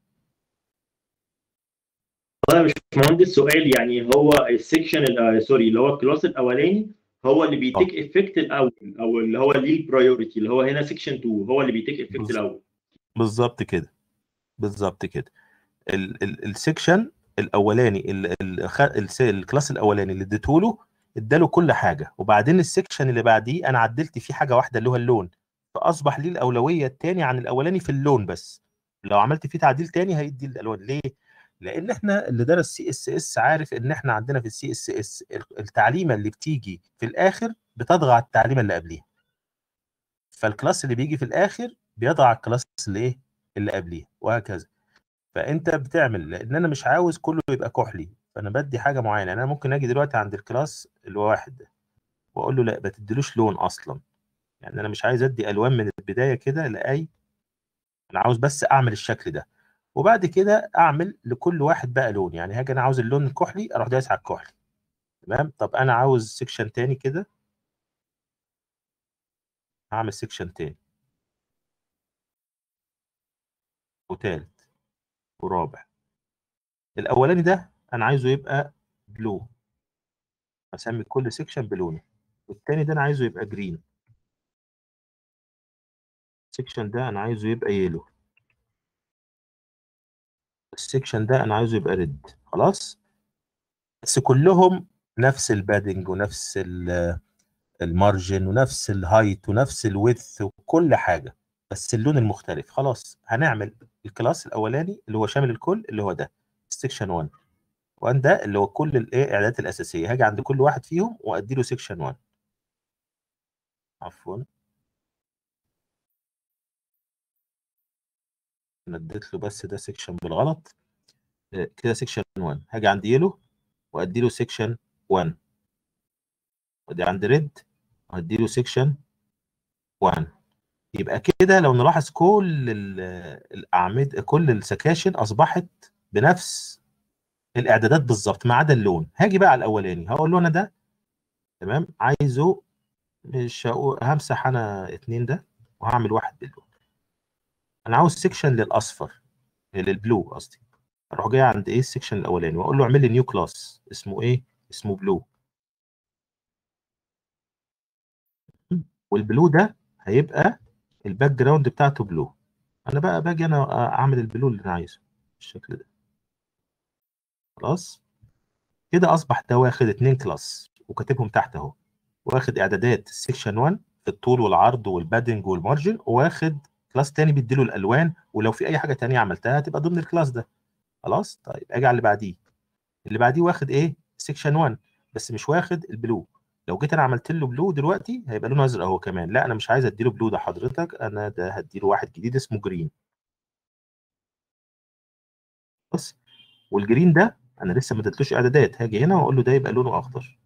B: والله مش مهندس سؤال يعني هو السكشن سوري اللي هو الكلاس الاولاني هو اللي بيتيك افكت الاول او اللي هو ليه البرايورتي اللي هو هنا سكشن 2 هو اللي بيتيك افكت الاول
A: بالظبط كده بالظبط كده السكشن الاولاني الكلاس الاولاني اللي اديته له اداله كل حاجه وبعدين السكشن اللي بعديه انا عدلت فيه حاجه واحده اللي هو اللون فاصبح ليه الاولويه الثاني عن الاولاني في اللون بس لو عملت فيه تعديل ثاني هيدي الالوان ليه لان احنا اللي درس سي اس اس عارف ان احنا عندنا في السي اس اس التعليمه اللي بتيجي في الاخر بتضغى على التعليمه اللي قبليها فالكلاس اللي بيجي في الاخر بيضغى على الكلاس اللي ايه اللي قبليها وهكذا فانت بتعمل لان انا مش عاوز كله يبقى كحلي فانا بدي حاجه معينه انا ممكن اجي دلوقتي عند الكلاس اللي هو واحد ده واقول له لا ما تديلوش لون اصلا يعني انا مش عايز ادي الوان من البدايه كده لاي انا عاوز بس اعمل الشكل ده وبعد كده اعمل لكل واحد بقى لون يعني هاجي انا عاوز اللون الكحلي اروح دايس على الكحلي تمام طب انا عاوز سيكشن تاني كده هعمل سيكشن تاني وتالت ورابع الاولاني ده انا عايزه يبقى بلو اسمي كل سيكشن بلونه والتاني ده انا عايزه يبقى جرين السكشن ده انا عايزه يبقى يلو السكشن ده انا عايزه يبقى ريد خلاص بس كلهم نفس البادنج ونفس ال- المارجن ونفس الهايت ونفس الويدث وكل حاجه بس اللون المختلف خلاص هنعمل الكلاس الاولاني اللي هو شامل الكل اللي هو ده سكشن 1 1 ده اللي هو كل الايه الاعدادات الاساسيه هاجي عند كل واحد فيهم وادي له سكشن 1 عفوا انا اديت له بس ده سكشن بالغلط آه، كده سكشن 1 هاجي عند يلو وادي له سكشن 1 ودي عند ريد وادي له سكشن 1 يبقى كده لو نلاحظ كل ال- الاعمده كل السكاشن اصبحت بنفس الاعدادات بالظبط ما عدا اللون هاجي بقى على الاولاني هقول له انا ده تمام عايزه مش هقول همسح انا اتنين ده وهعمل واحد باللون انا عاوز سيكشن للاصفر للبلو قصدي اروح جاي عند ايه السيكشن الاولاني واقول له اعمل لي نيو كلاس اسمه ايه اسمه بلو والبلو ده هيبقى الباك جراوند بتاعته بلو انا بقى باجي انا اعمل البلو اللي انا عايزه بالشكل ده خلاص كده اصبح ده واخد اتنين كلاس وكاتبهم تحت اهو واخد اعدادات سيكشن 1 في الطول والعرض والبادنج والمارجن واخد كلاس تاني بيديله الالوان ولو في اي حاجه تانية عملتها هتبقى ضمن الكلاس ده خلاص طيب اجي على اللي بعديه اللي بعديه واخد ايه سيكشن 1 بس مش واخد البلو لو جيت انا عملت له بلو دلوقتي هيبقى لونه ازرق اهو كمان لا انا مش عايز اديله بلو ده حضرتك انا ده هديله واحد جديد اسمه جرين بص والجرين ده انا لسه ما اديتلوش اعدادات هاجي هنا واقول له ده يبقى لونه اخضر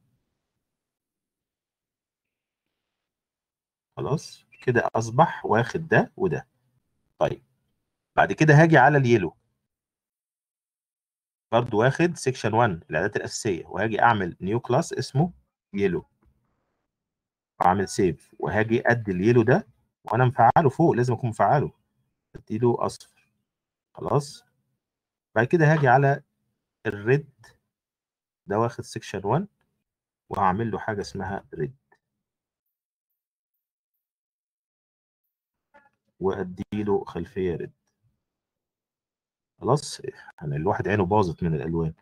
A: خلاص كده اصبح واخد ده وده طيب بعد كده هاجي على اليلو برضه واخد سيكشن 1 الاعدادات الاساسيه وهاجي اعمل نيو كلاس اسمه يلو واعمل سيف وهاجي ادي اليلو ده وانا مفعله فوق لازم اكون مفعله اديله اصفر خلاص بعد كده هاجي على الريد ده واخد سيكشن 1 وهعمل له حاجه اسمها ريد واديله خلفيه ريد خلاص يعني الواحد عينه باظت من الالوان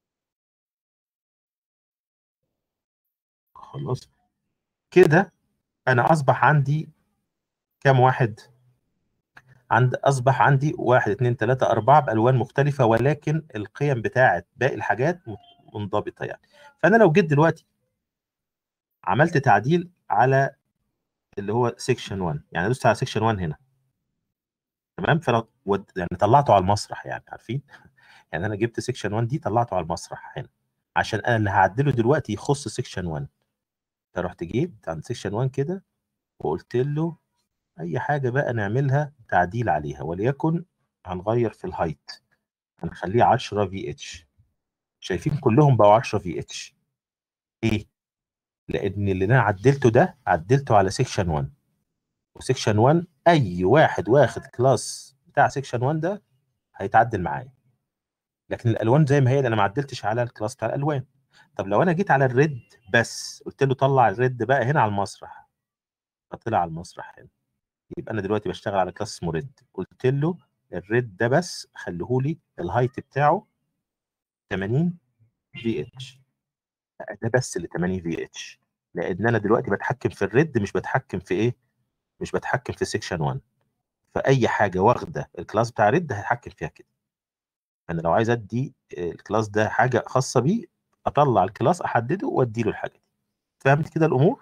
A: خلاص كده انا اصبح عندي كام واحد عند اصبح عندي واحد اتنين تلاته اربعه بالوان مختلفه ولكن القيم بتاعه باقي الحاجات منضبطه يعني فانا لو جيت دلوقتي عملت تعديل على اللي هو سيكشن 1 يعني دوست على سيكشن 1 هنا تمام فانا ود... يعني طلعته على المسرح يعني عارفين يعني انا جبت سيكشن 1 دي طلعته على المسرح هنا عشان انا اللي هعدله دلوقتي يخص سيكشن 1 فرحت جيت عند سيكشن 1 كده وقلت له اي حاجه بقى نعملها تعديل عليها وليكن هنغير في الهايت هنخليه 10 في اتش شايفين كلهم بقوا 10 في اتش ايه لان اللي انا عدلته ده عدلته على سيكشن 1 وسيكشن 1 اي واحد واخد كلاس بتاع سيكشن 1 ده هيتعدل معايا لكن الالوان زي ما هي انا ما عدلتش على الكلاس بتاع الالوان طب لو انا جيت على الريد بس قلت له طلع الريد بقى هنا على المسرح فطلع على المسرح هنا يبقى انا دلوقتي بشتغل على كلاس اسمه ريد قلت له الريد ده بس خليه لي الهايت بتاعه 80 في اتش ده بس اللي 80 في اتش لان انا دلوقتي بتحكم في الريد مش بتحكم في ايه مش بتحكم في سيكشن 1 فاي حاجه واخده الكلاس بتاع ريد هتحكم فيها كده انا لو عايز ادي الكلاس ده حاجه خاصه بيه اطلع الكلاس احدده وادي له الحاجه دي فهمت كده الامور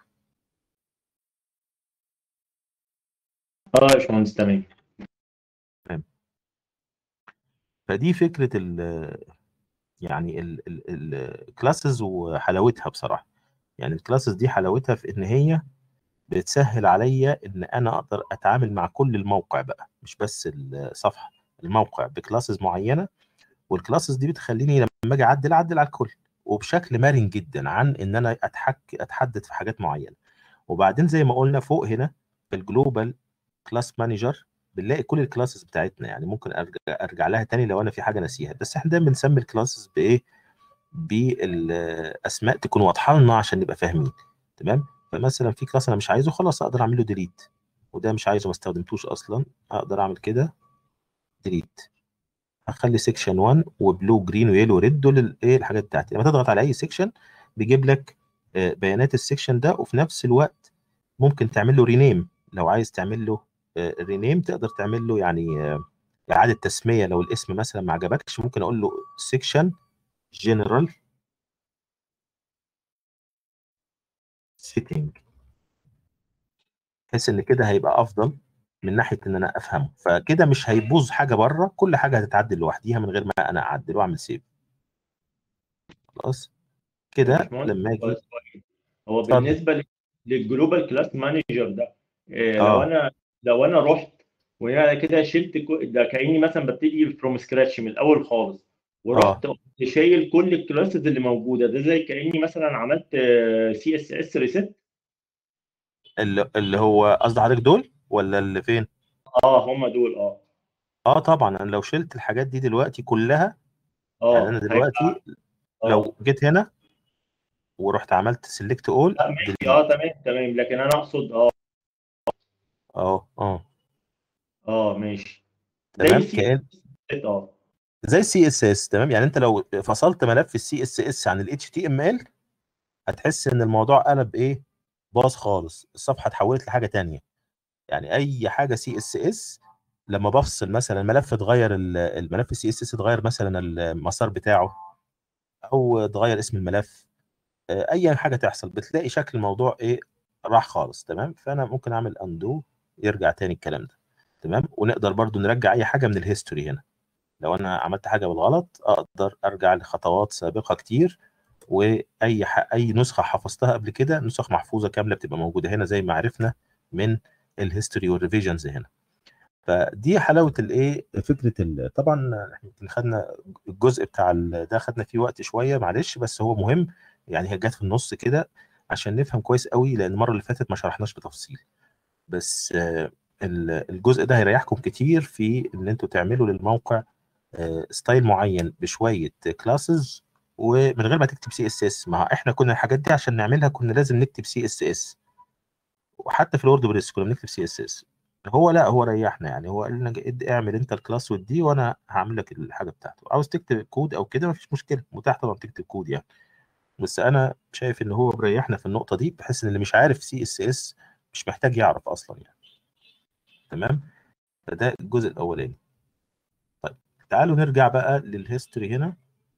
B: اه يا باشمهندس تمام
A: فدي فكره ال يعني الكلاسز وحلاوتها بصراحه يعني الكلاسز دي حلاوتها في ان هي بتسهل عليا ان انا اقدر اتعامل مع كل الموقع بقى مش بس الصفحه الموقع بكلاسز معينه والكلاسز دي بتخليني لما اجي اعدل اعدل على الكل وبشكل مرن جدا عن ان انا اتحك اتحدد في حاجات معينه وبعدين زي ما قلنا فوق هنا في الجلوبال كلاس مانجر بنلاقي كل الكلاسز بتاعتنا يعني ممكن ارجع ارجع لها تاني لو انا في حاجه ناسيها بس احنا دايما بنسمي الكلاسز بايه بالاسماء تكون واضحه لنا عشان نبقى فاهمين تمام فمثلا في كلاس انا مش عايزه خلاص اقدر اعمل له ديليت وده مش عايزه ما استخدمتوش اصلا اقدر اعمل كده ديليت اخلي سيكشن 1 وبلو جرين ويلو ريد دول الايه الحاجات بتاعتي لما تضغط على اي سيكشن بيجيب لك آه، بيانات السيكشن ده وفي نفس الوقت ممكن تعمل له رينيم لو عايز تعمل له رينيم تقدر تعمل له يعني آه، اعاده تسميه لو الاسم مثلا ما عجبكش ممكن اقول له سيكشن جنرال سيتنج بحيث ان كده هيبقى افضل من ناحيه ان انا افهمه فكده مش هيبوظ حاجه بره كل حاجه هتتعدل لوحديها من غير ما انا اعدل واعمل سيف خلاص كده
B: باشمهندس،
A: لما اجي
B: هو
A: اتفضل.
B: بالنسبه لل- للجلوبال كلاس مانجر ده إيه،
A: آه.
B: لو انا لو انا رحت وانا كده شلت كو- ده كاني مثلا ببتدي فروم سكراتش من الاول خالص ورحت قمت شايل كل الكلاسز اللي موجوده ده زي كاني مثلا عملت سي اس اس ريست
A: اللي, اللي هو قصد حضرتك دول ولا اللي فين
B: اه هم دول اه
A: اه طبعا انا لو شلت الحاجات دي دلوقتي كلها
B: اه
A: يعني انا دلوقتي
B: آه.
A: لو جيت هنا ورحت عملت سيلكت اول
B: لا ماشي اه تمام تمام لكن انا اقصد اه
A: اه اه
B: اه ماشي
A: تمام
B: زي
A: كأن
B: سي اه
A: زي السي اس اس تمام يعني انت لو فصلت ملف السي اس اس عن الاتش تي ام ال هتحس ان الموضوع قلب ايه باظ خالص الصفحه اتحولت لحاجه تانية يعني اي حاجه سي اس اس لما بفصل مثلا ملف اتغير ال- الملف السي اس اس اتغير مثلا المسار بتاعه او اتغير اسم الملف آه، اي حاجه تحصل بتلاقي شكل الموضوع ايه راح خالص تمام فانا ممكن اعمل اندو يرجع تاني الكلام ده تمام ونقدر برضو نرجع اي حاجه من الهيستوري هنا لو انا عملت حاجه بالغلط اقدر ارجع لخطوات سابقه كتير واي ح... اي نسخه حفظتها قبل كده نسخ محفوظه كامله بتبقى موجوده هنا زي ما عرفنا من الهيستوري والريفيجنز هنا فدي حلاوه الايه فكره ال... طبعا احنا يمكن خدنا الجزء بتاع ال... ده خدنا فيه وقت شويه معلش بس هو مهم يعني هي جت في النص كده عشان نفهم كويس قوي لان المره اللي فاتت ما شرحناش بتفصيل بس آه، ال- الجزء ده هيريحكم كتير في ان انتوا تعملوا للموقع آه، ستايل معين بشويه كلاسز ومن غير ما تكتب سي اس اس ما احنا كنا الحاجات دي عشان نعملها كنا لازم نكتب سي اس اس وحتى في الورد بريس كنا بنكتب سي اس اس هو لا هو ريحنا يعني هو قال لنا اد- اعمل انت الكلاس والدي وانا هعمل لك الحاجه بتاعته عاوز تكتب كود او كده مفيش مشكله متاح طبعا تكتب كود يعني بس انا شايف ان هو مريحنا في النقطه دي بحيث ان اللي مش عارف سي اس اس مش محتاج يعرف اصلا يعني تمام فده الجزء الاولاني طيب تعالوا نرجع بقى للهيستوري هنا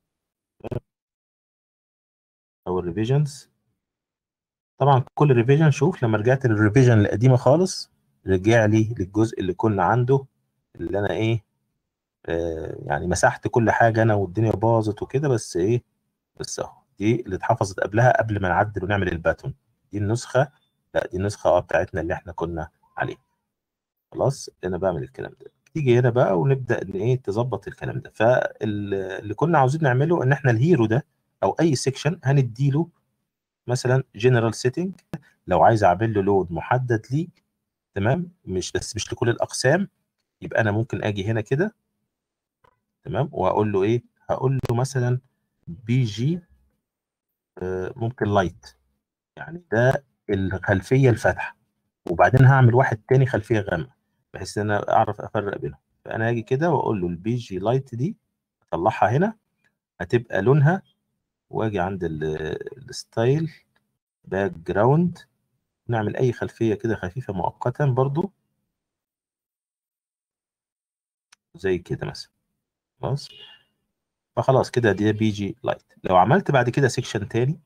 A: او الريفيجنز طبعا كل ريفيجن شوف لما رجعت للريفيجن القديمه خالص رجع لي للجزء اللي كنا عنده اللي انا ايه آه يعني مسحت كل حاجه انا والدنيا باظت وكده بس ايه بس اهو دي اللي اتحفظت قبلها قبل ما نعدل ونعمل الباتون دي النسخه لا دي النسخه اه بتاعتنا اللي احنا كنا عليها خلاص انا بعمل الكلام ده تيجي هنا بقى ونبدا ان ايه تظبط الكلام ده فاللي كنا عاوزين نعمله ان احنا الهيرو ده او اي سيكشن هنديله مثلا جنرال سيتنج لو عايز اعمل له لود محدد ليه تمام مش بس مش لكل الاقسام يبقى انا ممكن اجي هنا كده تمام واقول له ايه هقول له مثلا بي جي آه، ممكن لايت يعني ده الخلفيه الفاتحه وبعدين هعمل واحد تاني خلفيه غامقه بحيث ان انا اعرف افرق بينهم فانا هاجي كده واقول له البي جي لايت دي اطلعها هنا هتبقى لونها واجي عند ال- الستايل باك جراوند نعمل اي خلفيه كده خفيفه مؤقتا برضو زي كده مثلا خلاص فخلاص كده دي بي جي لايت لو عملت بعد كده سيكشن تاني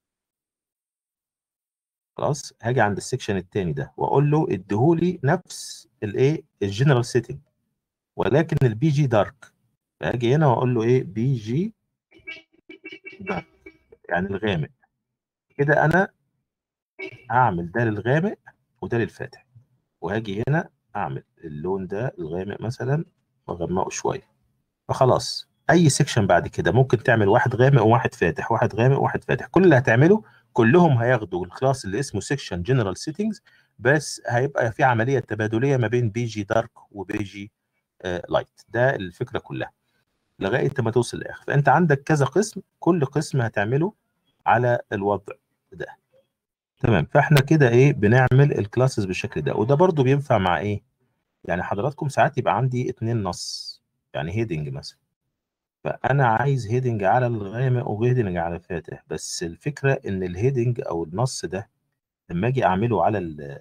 A: خلاص هاجي عند السيكشن التاني ده واقول له اديهولي نفس الايه الجنرال سيتنج ولكن البي جي دارك فاجي هنا واقول له ايه بي جي دارك يعني الغامق كده انا اعمل ده للغامق وده للفاتح وهاجي هنا اعمل اللون ده الغامق مثلا واغمقه شويه فخلاص اي سيكشن بعد كده ممكن تعمل واحد غامق وواحد فاتح واحد غامق وواحد فاتح كل اللي هتعمله كلهم هياخدوا الكلاس اللي اسمه سيكشن جنرال سيتنجز بس هيبقى في عمليه تبادليه ما بين بي جي دارك وبي جي لايت ده الفكره كلها لغايه ما توصل للاخر فانت عندك كذا قسم كل قسم هتعمله على الوضع ده تمام فاحنا كده ايه بنعمل الكلاسز بالشكل ده وده برضو بينفع مع ايه يعني حضراتكم ساعات يبقى عندي اتنين نص يعني هيدنج مثلا فانا عايز هيدنج على الغامق وهيدنج على الفاتح بس الفكره ان الهيدنج او النص ده لما اجي اعمله على ال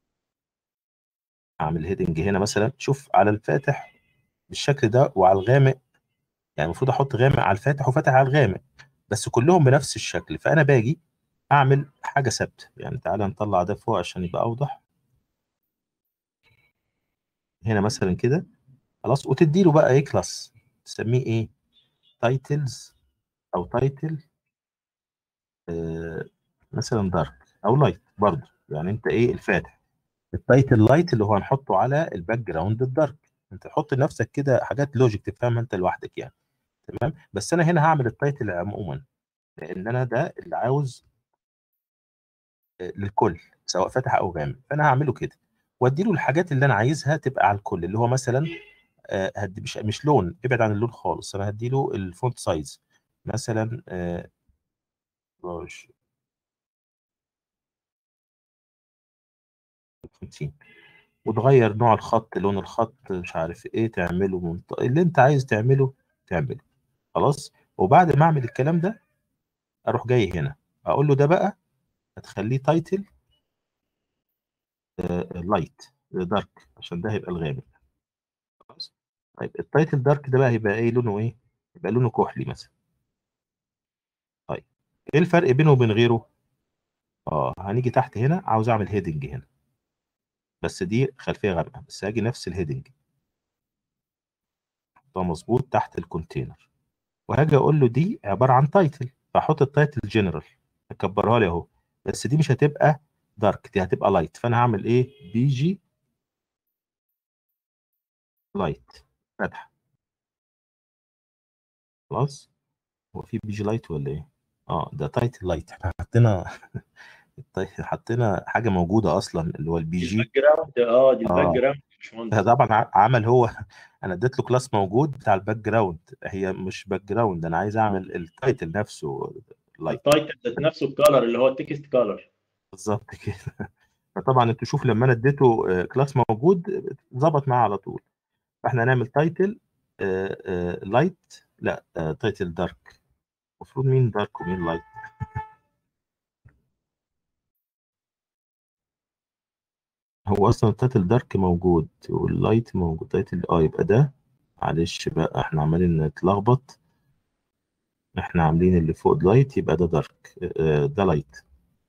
A: اعمل هيدنج هنا مثلا شوف على الفاتح بالشكل ده وعلى الغامق يعني المفروض احط غامق على الفاتح وفاتح على الغامق بس كلهم بنفس الشكل فانا باجي اعمل حاجه ثابته يعني تعالى نطلع ده فوق عشان يبقى اوضح هنا مثلا كده خلاص وتدي له بقى ايه كلاس تسميه ايه تايتلز او تايتل آه مثلا دارك او لايت برضه يعني انت ايه الفاتح التايتل لايت اللي هو هنحطه على الباك جراوند الدارك انت حط لنفسك كده حاجات لوجيك تفهمها انت لوحدك يعني تمام بس انا هنا هعمل التايتل عموما لان انا ده اللي عاوز للكل سواء فاتح او غامق فانا هعمله كده وادي له الحاجات اللي انا عايزها تبقى على الكل اللي هو مثلا آه هدي مش مش لون ابعد عن اللون خالص انا هدي له الفونت سايز مثلا آه 50 وتغير نوع الخط لون الخط مش عارف ايه تعمله منط... اللي انت عايز تعمله تعمله خلاص وبعد ما اعمل الكلام ده اروح جاي هنا اقول له ده بقى هتخليه تايتل لايت دارك عشان ده هيبقى الغامق خلاص طيب التايتل دارك ده بقى هيبقى ايه لونه ايه يبقى لونه كحلي مثلا طيب ايه الفرق بينه وبين غيره اه هنيجي تحت هنا عاوز اعمل هيدنج هنا بس دي خلفيه غامقه بس هاجي نفس الهيدنج ده مظبوط تحت الكونتينر وهاجي اقول له دي عباره عن تايتل فاحط التايتل جنرال اكبرها لي اهو بس دي مش هتبقى دارك دي هتبقى لايت فانا هعمل ايه بي جي لايت فتحه خلاص هو في بي جي لايت ولا ايه اه ده تايتل لايت احنا حطينا حطينا حاجه موجوده اصلا اللي هو البي جي
B: الباك جراوند اه دي الباك
A: آه.
B: جراوند مش مهندس
A: طبعا عمل هو انا اديت له كلاس موجود بتاع الباك جراوند هي مش باك جراوند انا عايز اعمل التايتل نفسه لايت
B: التايتل ذات نفسه الكالر اللي هو التكست كالر
A: بالظبط كده فطبعا انت شوف لما انا اديته كلاس موجود ظبط معاه على طول فاحنا هنعمل تايتل لايت لا تايتل دارك المفروض مين دارك ومين لايت هو اصلا التايتل دارك موجود واللايت موجود تايتل اه يبقى ده معلش بقى احنا عمالين نتلخبط احنا عاملين اللي فوق لايت يبقى ده دارك ده لايت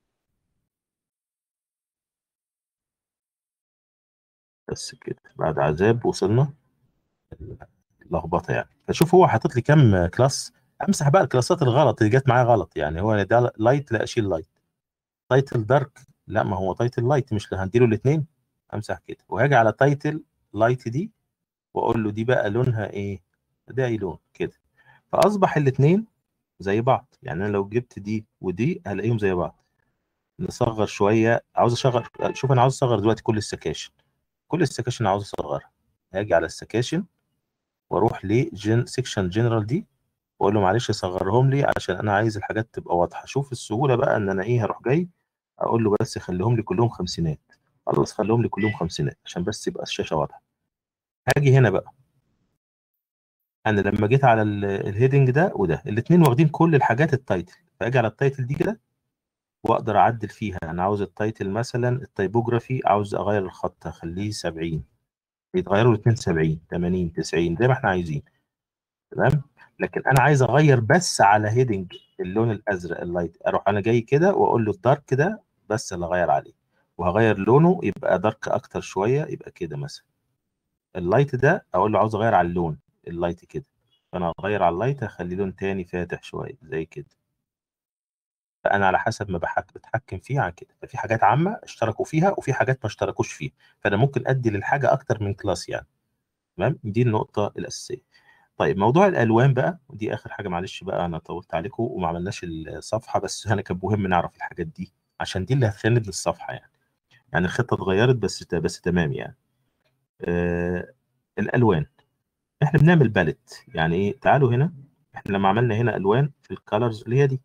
A: بس كده بعد عذاب وصلنا لخبطه يعني فشوف هو حاطط لي كام كلاس امسح بقى الكلاسات الغلط اللي جت معايا غلط يعني هو ده لايت لا اشيل لايت تايتل دارك لا ما هو تايتل لايت مش هنديله الاثنين امسح كده وهاجي على تايتل لايت دي واقول له دي بقى لونها ايه ده اي لون كده فاصبح الاثنين زي بعض يعني انا لو جبت دي ودي هلاقيهم زي بعض نصغر شويه عاوز اشغل شوف انا عاوز اصغر دلوقتي كل السكاشن كل السكاشن عاوز اصغرها هاجي على السكاشن واروح لجن سيكشن جنرال دي واقول له معلش صغرهم لي عشان انا عايز الحاجات تبقى واضحه شوف السهوله بقى ان انا ايه هروح جاي اقول له بس خليهم لي كلهم خمسينات خلاص خليهم لي كلهم خمسينات عشان بس يبقى الشاشه واضحه هاجي هنا بقى انا لما جيت على الهيدنج ده وده الاثنين واخدين كل الحاجات التايتل فاجي على التايتل دي كده واقدر اعدل فيها انا عاوز التايتل مثلا التيبوجرافي عاوز اغير الخط اخليه 70 يتغيروا الاثنين 70 80 90 زي ما احنا عايزين تمام لكن انا عايز اغير بس على هيدنج اللون الازرق اللايت اروح انا جاي كده واقول له الدارك ده بس اللي اغير عليه وهغير لونه يبقى دارك اكتر شويه يبقى كده مثلا اللايت ده اقول له عاوز اغير على اللون اللايت كده فانا هغير على اللايت هخليه لون تاني فاتح شويه زي كده فانا على حسب ما بحك بتحكم فيه على كده ففي حاجات عامه اشتركوا فيها وفي حاجات ما اشتركوش فيها فانا ممكن ادي للحاجه اكتر من كلاس يعني تمام دي النقطه الاساسيه طيب موضوع الالوان بقى ودي اخر حاجه معلش بقى انا طولت عليكم وما عملناش الصفحه بس انا كان مهم نعرف الحاجات دي عشان دي اللي هتسند للصفحه يعني يعني الخطه اتغيرت بس بس تمام يعني آه الالوان احنا بنعمل باليت يعني ايه تعالوا هنا احنا لما عملنا هنا الوان في الكالرز اللي هي دي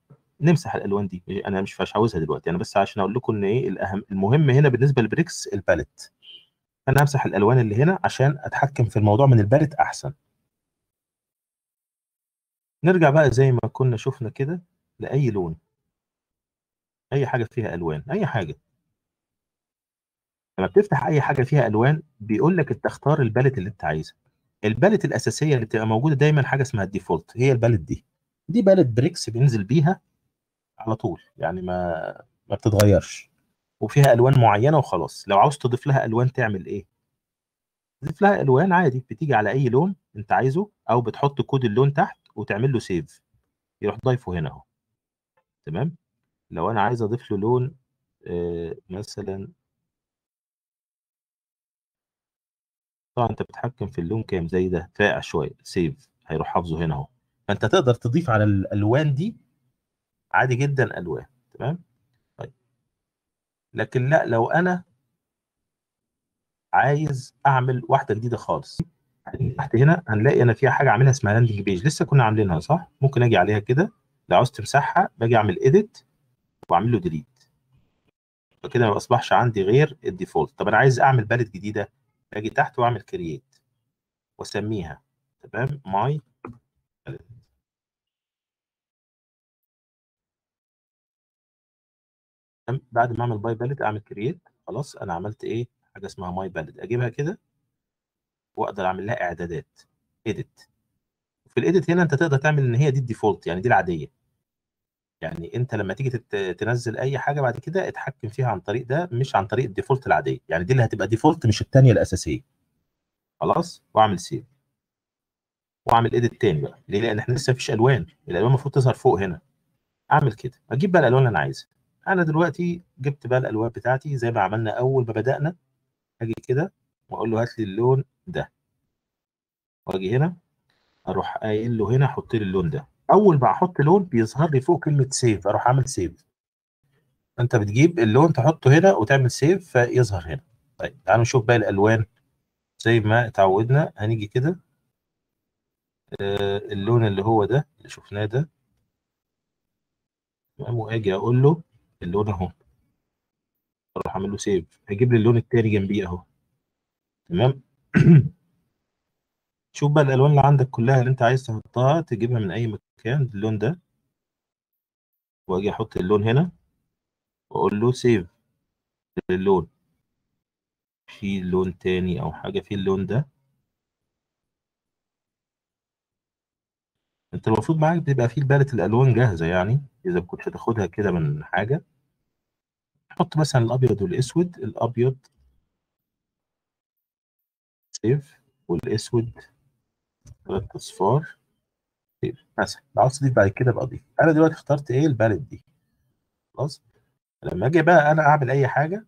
A: نمسح الالوان دي انا مش مش عاوزها دلوقتي انا بس عشان اقول لكم ان ايه الاهم المهم هنا بالنسبه للبريكس الباليت انا همسح الالوان اللي هنا عشان اتحكم في الموضوع من الباليت احسن نرجع بقى زي ما كنا شفنا كده لاي لون اي حاجه فيها الوان اي حاجه لما بتفتح اي حاجه فيها الوان بيقول لك تختار الباليت اللي انت عايزها الباليت الاساسيه اللي بتبقى موجوده دايما حاجه اسمها الديفولت هي الباليت دي دي باليت بريكس بينزل بيها على طول يعني ما ما بتتغيرش وفيها الوان معينه وخلاص لو عاوز تضيف لها الوان تعمل ايه تضيف لها الوان عادي بتيجي على اي لون انت عايزه او بتحط كود اللون تحت وتعمل له سيف يروح ضايفه هنا اهو تمام لو انا عايز اضيف له لون آه مثلا طبعا انت بتتحكم في اللون كام زي ده فاقع شويه سيف هيروح حافظه هنا اهو فانت تقدر تضيف على الالوان دي عادي جدا الوان تمام طيب لكن لا لو انا عايز اعمل واحده جديده خالص تحت هنا هنلاقي انا فيها حاجه عاملها اسمها لاندنج بيج لسه كنا عاملينها صح ممكن اجي عليها كده لو عاوز تمسحها باجي اعمل اديت واعمل له ديليت فكده ما اصبحش عندي غير الديفولت طب انا عايز اعمل باليت جديده اجي تحت واعمل كرييت واسميها تمام ماي بعد ما اعمل باي باليت اعمل كرييت خلاص انا عملت ايه حاجه اسمها ماي باليت اجيبها كده واقدر اعمل لها اعدادات اديت في الايديت هنا انت تقدر تعمل ان هي دي الديفولت يعني دي العاديه يعني انت لما تيجي تنزل اي حاجه بعد كده اتحكم فيها عن طريق ده مش عن طريق الديفولت العاديه يعني دي اللي هتبقى ديفولت مش الثانيه الاساسيه خلاص واعمل سيف واعمل ايديت تاني بقى ليه لان احنا لسه مفيش الوان الالوان المفروض تظهر فوق هنا اعمل كده اجيب بقى الالوان اللي انا عايزها انا دلوقتي جبت بقى الالوان بتاعتي زي ما عملنا اول ما بدانا اجي كده واقول له هات لي اللون ده واجي هنا اروح قايل له هنا حط لي اللون ده اول ما احط لون بيظهر لي فوق كلمه سيف اروح اعمل سيف انت بتجيب اللون تحطه هنا وتعمل سيف فيظهر هنا طيب تعالوا نشوف بقى الالوان زي ما اتعودنا هنيجي كده آه اللون اللي هو ده اللي شفناه ده تمام واجي اقول له اللون اهو اروح اعمل له سيف هيجيب لي اللون التاني جنبيه اهو تمام شوف بقى الالوان اللي عندك كلها اللي انت عايز تحطها تجيبها من اي مكان اللون ده واجي احط اللون هنا واقول له سيف اللون في لون تاني او حاجه في اللون ده انت المفروض معاك بيبقى فيه باليت الالوان جاهزه يعني اذا كنت هتاخدها كده من حاجه حط مثلا الابيض والاسود الابيض سيف والاسود ثلاث اصفار مثلا لو عاوز تضيف بعد كده بقى اضيف انا دلوقتي اخترت ايه الباليت دي خلاص لما اجي بقى انا اعمل اي حاجه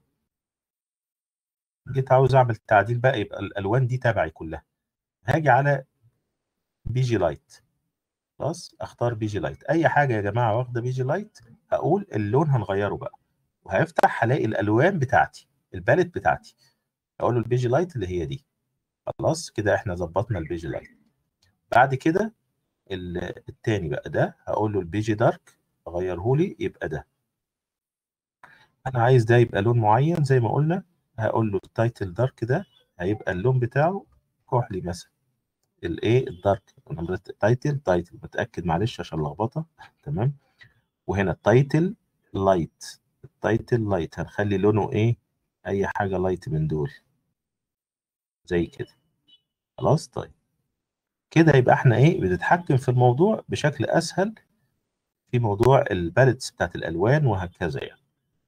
A: جيت عاوز اعمل تعديل بقى يبقى الالوان دي تبعي كلها هاجي على بي جي لايت خلاص اختار بي جي لايت اي حاجه يا جماعه واخده بي جي لايت هقول اللون هنغيره بقى وهيفتح هلاقي الالوان بتاعتي الباليت بتاعتي اقول له البي جي لايت اللي هي دي خلاص كده احنا ظبطنا البي جي لايت بعد كده التاني بقى ده هقول له البي جي دارك اغيره لي يبقى ده انا عايز ده يبقى لون معين زي ما قلنا هقول له التايتل دارك ده هيبقى اللون بتاعه كحلي مثلا الايه الدارك تايتل تايتل متاكد معلش عشان لخبطه تمام وهنا التايتل لايت التايتل لايت هنخلي لونه ايه اي حاجه لايت من دول زي كده خلاص طيب كده يبقى احنا ايه بنتحكم في الموضوع بشكل اسهل في موضوع الباليتس بتاعت الالوان وهكذا يعني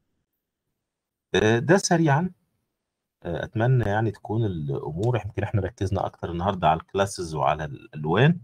A: ده سريعا اتمنى يعني تكون الامور يمكن احنا ركزنا اكتر النهارده على الكلاسز وعلى الالوان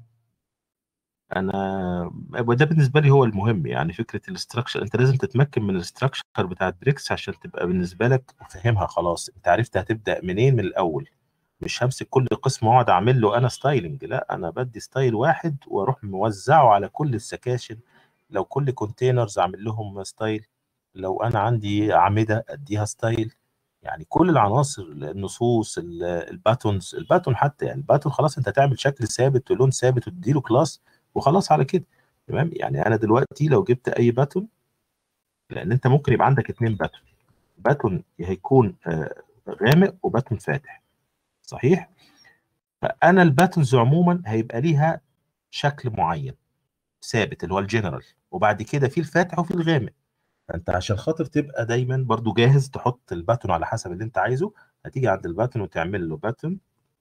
A: انا وده بالنسبه لي هو المهم يعني فكره الاستراكشر انت لازم تتمكن من الاستراكشر بتاعت بريكس عشان تبقى بالنسبه لك فاهمها خلاص انت عرفت هتبدا منين من الاول مش همسك كل قسم واقعد اعمل له انا ستايلنج لا انا بدي ستايل واحد واروح موزعه على كل السكاشن لو كل كونتينرز اعمل لهم ستايل لو انا عندي اعمده اديها ستايل يعني كل العناصر النصوص الباتونز الباتون حتى يعني الباتون خلاص انت تعمل شكل ثابت ولون ثابت وتديله كلاس وخلاص على كده تمام يعني انا دلوقتي لو جبت اي باتون لان انت ممكن يبقى عندك اتنين باتون باتون هيكون آه، غامق وباتون فاتح صحيح فانا الباتونز عموما هيبقى ليها شكل معين ثابت اللي هو الجنرال وبعد كده في الفاتح وفي الغامق فانت عشان خاطر تبقى دايما برضو جاهز تحط الباتون على حسب اللي انت عايزه هتيجي عند الباتون وتعمل له باتون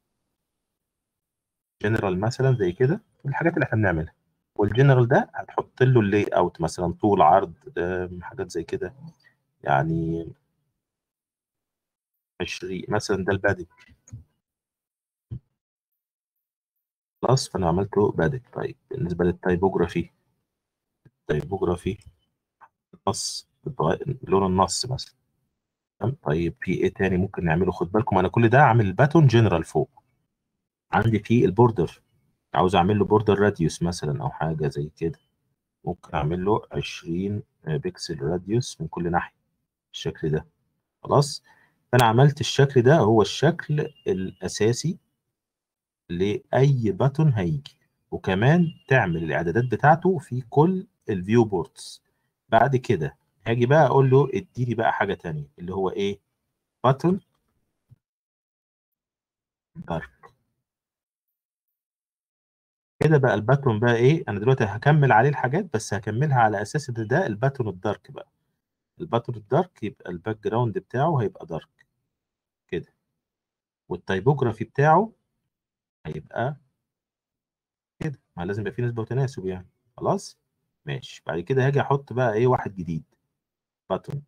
A: جنرال مثلا زي كده الحاجات اللي احنا بنعملها والجنرال ده هتحط له اللي اوت مثلا طول عرض آم، حاجات زي كده يعني 20 مثلا ده البادج خلاص فانا عملته بادج طيب بالنسبه للتايبوجرافي التايبوجرافي النص بتغ- لون النص مثلا تمام؟ طيب في ايه تاني ممكن نعمله خد بالكم انا كل ده عامل الباتون جنرال فوق عندي في البوردر عاوز اعمل له بوردر راديوس مثلا او حاجه زي كده ممكن اعمل له 20 بكسل راديوس من كل ناحيه بالشكل ده خلاص فانا عملت الشكل ده هو الشكل الاساسي لاي باتون هيجي وكمان تعمل الاعدادات بتاعته في كل الفيو بوردز بعد كده هاجي بقى اقول له اديني بقى حاجه تانية اللي هو ايه باتون دارك كده بقى الباتون بقى ايه انا دلوقتي هكمل عليه الحاجات بس هكملها على اساس ان ده الباتون الدارك بقى الباتون الدارك يبقى الباك جراوند بتاعه هيبقى دارك كده والتايبوجرافي بتاعه هيبقى كده ما لازم يبقى فيه نسبة وتناسب يعني خلاص ماشي بعد كده هاجي احط بقى ايه واحد جديد باتون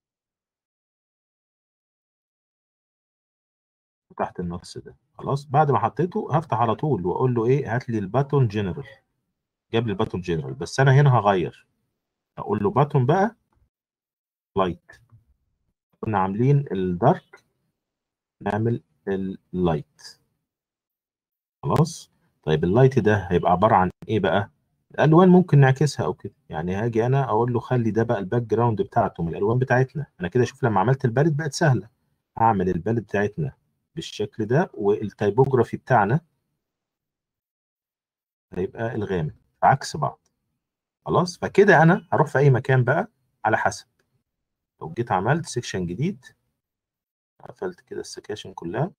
A: تحت النص ده خلاص بعد ما حطيته هفتح على طول واقول له ايه هات لي الباتون جنرال جاب لي الباتون جنرال بس انا هنا هغير اقول له باتون بقى لايت كنا عاملين الدارك نعمل اللايت خلاص طيب اللايت ده هيبقى عبارة عن ايه بقى الالوان ممكن نعكسها او كده يعني هاجي انا اقول له خلي ده بقى الباك جراوند بتاعته من الالوان بتاعتنا انا كده شوف لما عملت الباليت بقت سهله هعمل الباليت بتاعتنا بالشكل ده والتايبوجرافي بتاعنا هيبقى الغامق عكس بعض خلاص فكده انا هروح في اي مكان بقى على حسب لو جيت عملت سيكشن جديد قفلت كده السكاشن كلها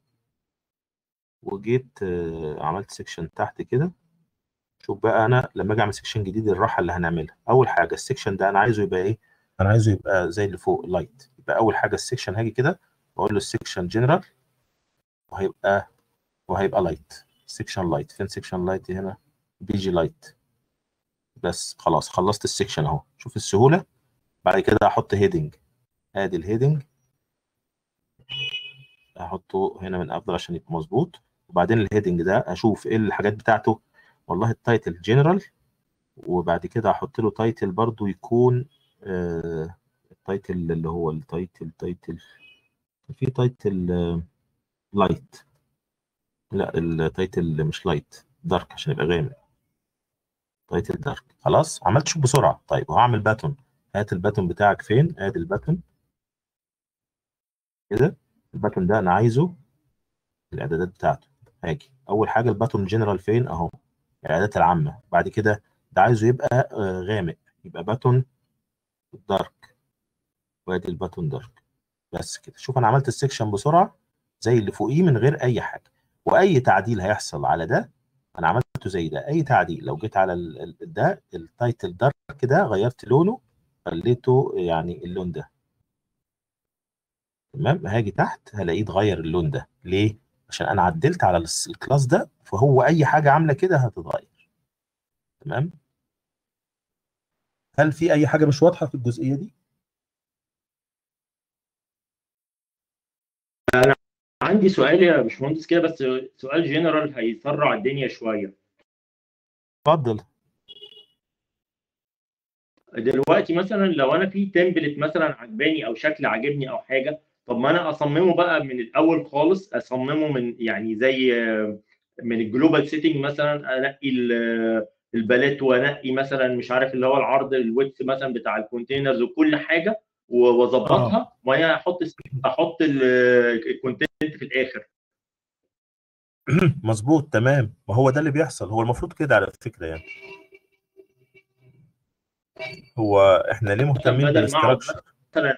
A: وجيت آه، عملت سيكشن تحت كده شوف بقى انا لما اجي اعمل سيكشن جديد الراحه اللي هنعملها اول حاجه السيكشن ده انا عايزه يبقى ايه انا عايزه يبقى زي اللي فوق لايت يبقى اول حاجه السيكشن هاجي كده واقول له السيكشن جنرال وهيبقى وهيبقى لايت سيكشن لايت فين سيكشن لايت هنا بيجي لايت بس خلاص خلصت السيكشن اهو شوف السهوله بعد كده احط هيدنج ادي الهيدنج احطه هنا من افضل عشان يبقى مظبوط وبعدين الهيدنج ده اشوف ايه الحاجات بتاعته والله التايتل جنرال وبعد كده احط له تايتل برضو يكون آه التايتل اللي هو التايتل تايتل في تايتل آه لايت لا التايتل مش لايت دارك عشان يبقى غامق تايتل دارك خلاص عملت شوف بسرعه طيب وهعمل باتون هات الباتون بتاعك فين ادي الباتون كده الباتون ده انا عايزه الاعدادات بتاعته هاجي اول حاجه الباتون جنرال فين اهو الاعدادات العامه بعد كده ده عايزه يبقى آه غامق يبقى باتون دارك وادي الباتون دارك بس كده شوف انا عملت السكشن بسرعه زي اللي فوقيه من غير اي حاجه واي تعديل هيحصل على ده انا عملته زي ده اي تعديل لو جيت على ال- ال- ده التايتل دارك ده غيرت لونه خليته يعني اللون ده تمام هاجي تحت هلاقيه اتغير اللون ده ليه عشان انا عدلت على الس- الكلاس ده فهو اي حاجه عامله كده هتتغير تمام هل في اي حاجه مش واضحه في الجزئيه دي
B: عندي سؤال يا باشمهندس كده بس سؤال جنرال هيسرع الدنيا شويه
A: اتفضل
B: دلوقتي مثلا لو انا في تمبلت مثلا عجباني او شكل عاجبني او حاجه طب ما انا اصممه بقى من الاول خالص اصممه من يعني زي آه، من الجلوبال سيتنج مثلا انقي ال- الباليت وانقي مثلا مش عارف اللي هو العرض الويدث مثلا بتاع الكونتينرز وكل حاجه و- واظبطها وانا احط احط الكونتنت في الاخر
A: مظبوط تمام ما هو ده اللي بيحصل هو المفروض كده على فكره يعني هو احنا ليه مهتمين
B: بدل ما اقعد
A: بالاستراكشر
B: مثلا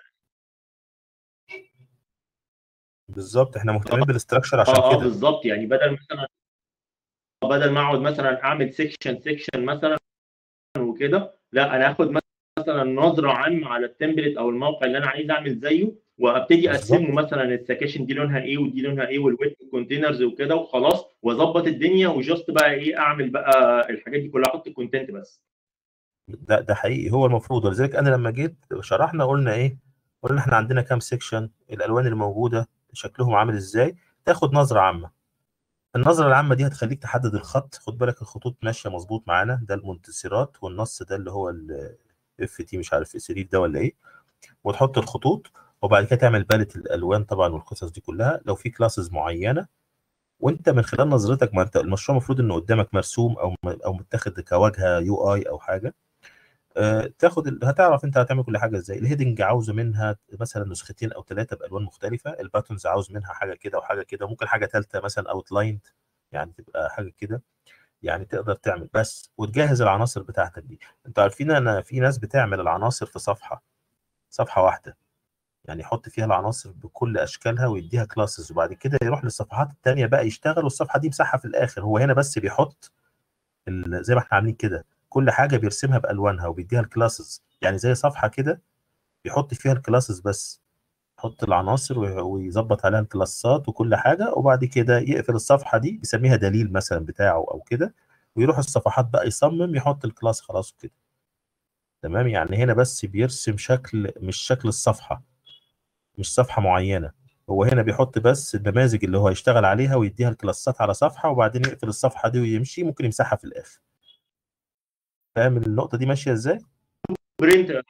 A: بالظبط احنا مهتمين بالاستراكشر عشان
B: اه اه
A: كده
B: بالظبط يعني بدل مثلا بدل ما اقعد مثلا اعمل سيكشن سيكشن مثلا وكده لا انا هاخد مثلا نظره عامه على التمبلت او الموقع اللي انا عايز اعمل زيه وابتدي
A: بالظبط.
B: اقسمه مثلا السكاشن دي لونها ايه ودي لونها ايه والويت كونتينرز وكده وخلاص واظبط الدنيا وجاست بقى ايه اعمل بقى الحاجات دي كلها احط الكونتنت بس
A: ده ده حقيقي هو المفروض ولذلك انا لما جيت شرحنا قلنا ايه قلنا احنا عندنا كام سيكشن الالوان اللي موجوده شكلهم عامل ازاي تاخد نظره عامه النظره العامه دي هتخليك تحدد الخط خد بالك الخطوط ماشيه مظبوط معانا ده المنتصرات والنص ده اللي هو الاف تي مش عارف سرير ده ولا ايه وتحط الخطوط وبعد كده تعمل باليت الالوان طبعا والقصص دي كلها لو في كلاسز معينه وانت من خلال نظرتك ما انت المشروع المفروض انه قدامك مرسوم او او متاخد كواجهه يو اي او حاجه آه، تاخد ال- هتعرف انت هتعمل كل حاجه ازاي الهيدنج عاوزه منها مثلا نسختين او ثلاثه بالوان مختلفه الباتونز عاوز منها حاجه كده وحاجه كده ممكن حاجه ثالثه مثلا اوتلايند يعني تبقى حاجه كده يعني تقدر تعمل بس وتجهز العناصر بتاعتك دي انتوا عارفين انا في ناس بتعمل العناصر في صفحه صفحه واحده يعني يحط فيها العناصر بكل اشكالها ويديها كلاسز وبعد كده يروح للصفحات التانية بقى يشتغل والصفحه دي مساحه في الاخر هو هنا بس بيحط ال- زي ما احنا عاملين كده كل حاجه بيرسمها بالوانها وبيديها الكلاسز يعني زي صفحه كده بيحط فيها الكلاسز بس يحط العناصر وي- ويظبط عليها الكلاسات وكل حاجه وبعد كده يقفل الصفحه دي بيسميها دليل مثلا بتاعه او كده ويروح الصفحات بقى يصمم يحط الكلاس خلاص كده تمام يعني هنا بس بيرسم شكل مش شكل الصفحه مش صفحه معينه هو هنا بيحط بس النماذج اللي هو هيشتغل عليها ويديها الكلاسات على صفحه وبعدين يقفل الصفحه دي ويمشي ممكن يمسحها في الاخر فاهم النقطه دي ماشيه ازاي
B: برنت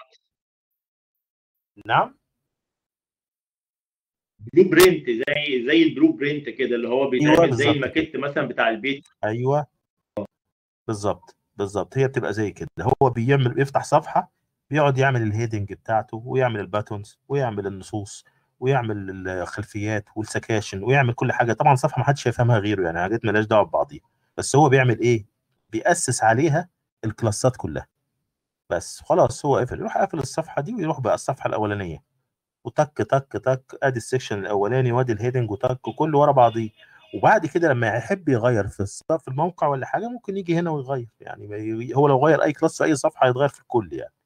A: نعم
B: بلو برنت زي زي البلو برنت كده اللي هو بيتعمل زي
A: بالظبط
B: الماكيت مثلا بتاع البيت
A: ايوه بالظبط بالظبط هي بتبقى زي كده هو بيعمل بيفتح صفحه بيقعد يعمل الهيدنج بتاعته ويعمل الباتونز ويعمل النصوص ويعمل الخلفيات والسكاشن ويعمل كل حاجه طبعا صفحه ما حدش هيفهمها غيره يعني حاجات مالهاش دعوه ببعضيها بس هو بيعمل ايه بيأسس عليها الكلاسات كلها بس خلاص هو قفل يروح قافل الصفحه دي ويروح بقى الصفحه الاولانيه وتك تك تك ادي السكشن الاولاني وادي الهيدنج وتك وكله ورا بعضيه وبعد كده لما يحب يغير في الصف في الموقع ولا حاجه ممكن يجي هنا ويغير يعني ما ي- هو لو غير اي كلاس في اي صفحه هيتغير في الكل يعني